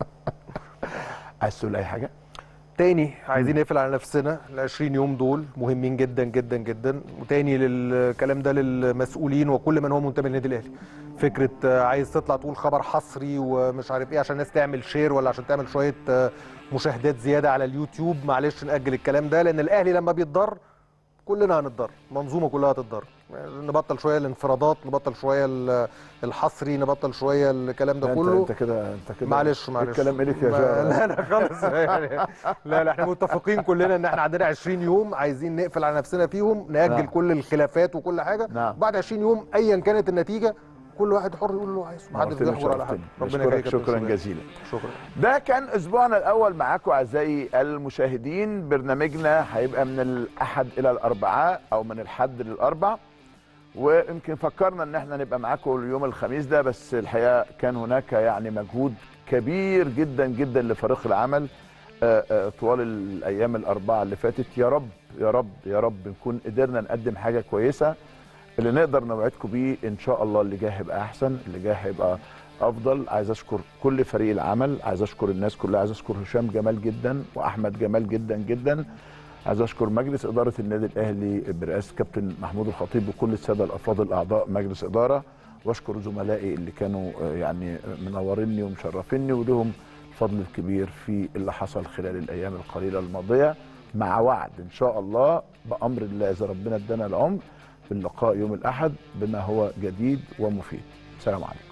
عايز تقول اي حاجه تاني عايزين نقفل على نفسنا ال 20 يوم دول مهمين جدا جدا جدا وتاني للكلام ده للمسؤولين وكل من هو منتمي للنادي الاهلي فكره آه، عايز تطلع تقول خبر حصري ومش عارف ايه عشان الناس تعمل شير ولا عشان تعمل شويه آه، مشاهدات زياده على اليوتيوب معلش ناجل الكلام ده لان الاهلي لما بيتضر كلنا هنتضر المنظومه كلها هتتضر يعني نبطل شويه الانفرادات نبطل شويه ال- الحصري نبطل شويه الكلام ده لا، انت كله انت كده انت كده معلش معلش الكلام اليك يا ما- جا- لا لا خالص يعني لا لا احنا متفقين كلنا ان احنا عندنا 20 يوم عايزين نقفل على نفسنا فيهم ناجل نعم. كل الخلافات وكل حاجه نعم. بعد 20 يوم ايا كانت النتيجه كل واحد حر يقول اللي هو عايزه محدش نورتني بيحجر على حد وشرفتني. ربنا بشكرك يخليك يا كابتن شكرا سليمان. جزيلا شكرا ده كان اسبوعنا الاول معاكم اعزائي المشاهدين برنامجنا هيبقى من الاحد الى الاربعاء او من الحد للاربع ويمكن فكرنا ان احنا نبقى معاكم يوم الخميس ده بس الحقيقه كان هناك يعني مجهود كبير جدا جدا لفريق العمل آه، آه، طوال الايام الاربعه اللي فاتت يا رب يا رب يا رب نكون قدرنا نقدم حاجه كويسه اللي نقدر نوعدكم بيه ان شاء الله اللي جاي هيبقى احسن اللي جاي هيبقى افضل عايز اشكر كل فريق العمل عايز اشكر الناس كلها عايز اشكر هشام جمال جدا واحمد جمال جدا جدا عايز اشكر مجلس اداره النادي الاهلي برئاسه كابتن محمود الخطيب وكل الساده الافاضل اعضاء مجلس اداره واشكر زملائي اللي كانوا آه، يعني منوريني ومشرفيني ولهم الفضل الكبير في اللي حصل خلال الايام القليله الماضيه مع وعد ان شاء الله بامر الله اذا ربنا ادانا العمر في اللقاء يوم الاحد بما هو جديد ومفيد سلام عليكم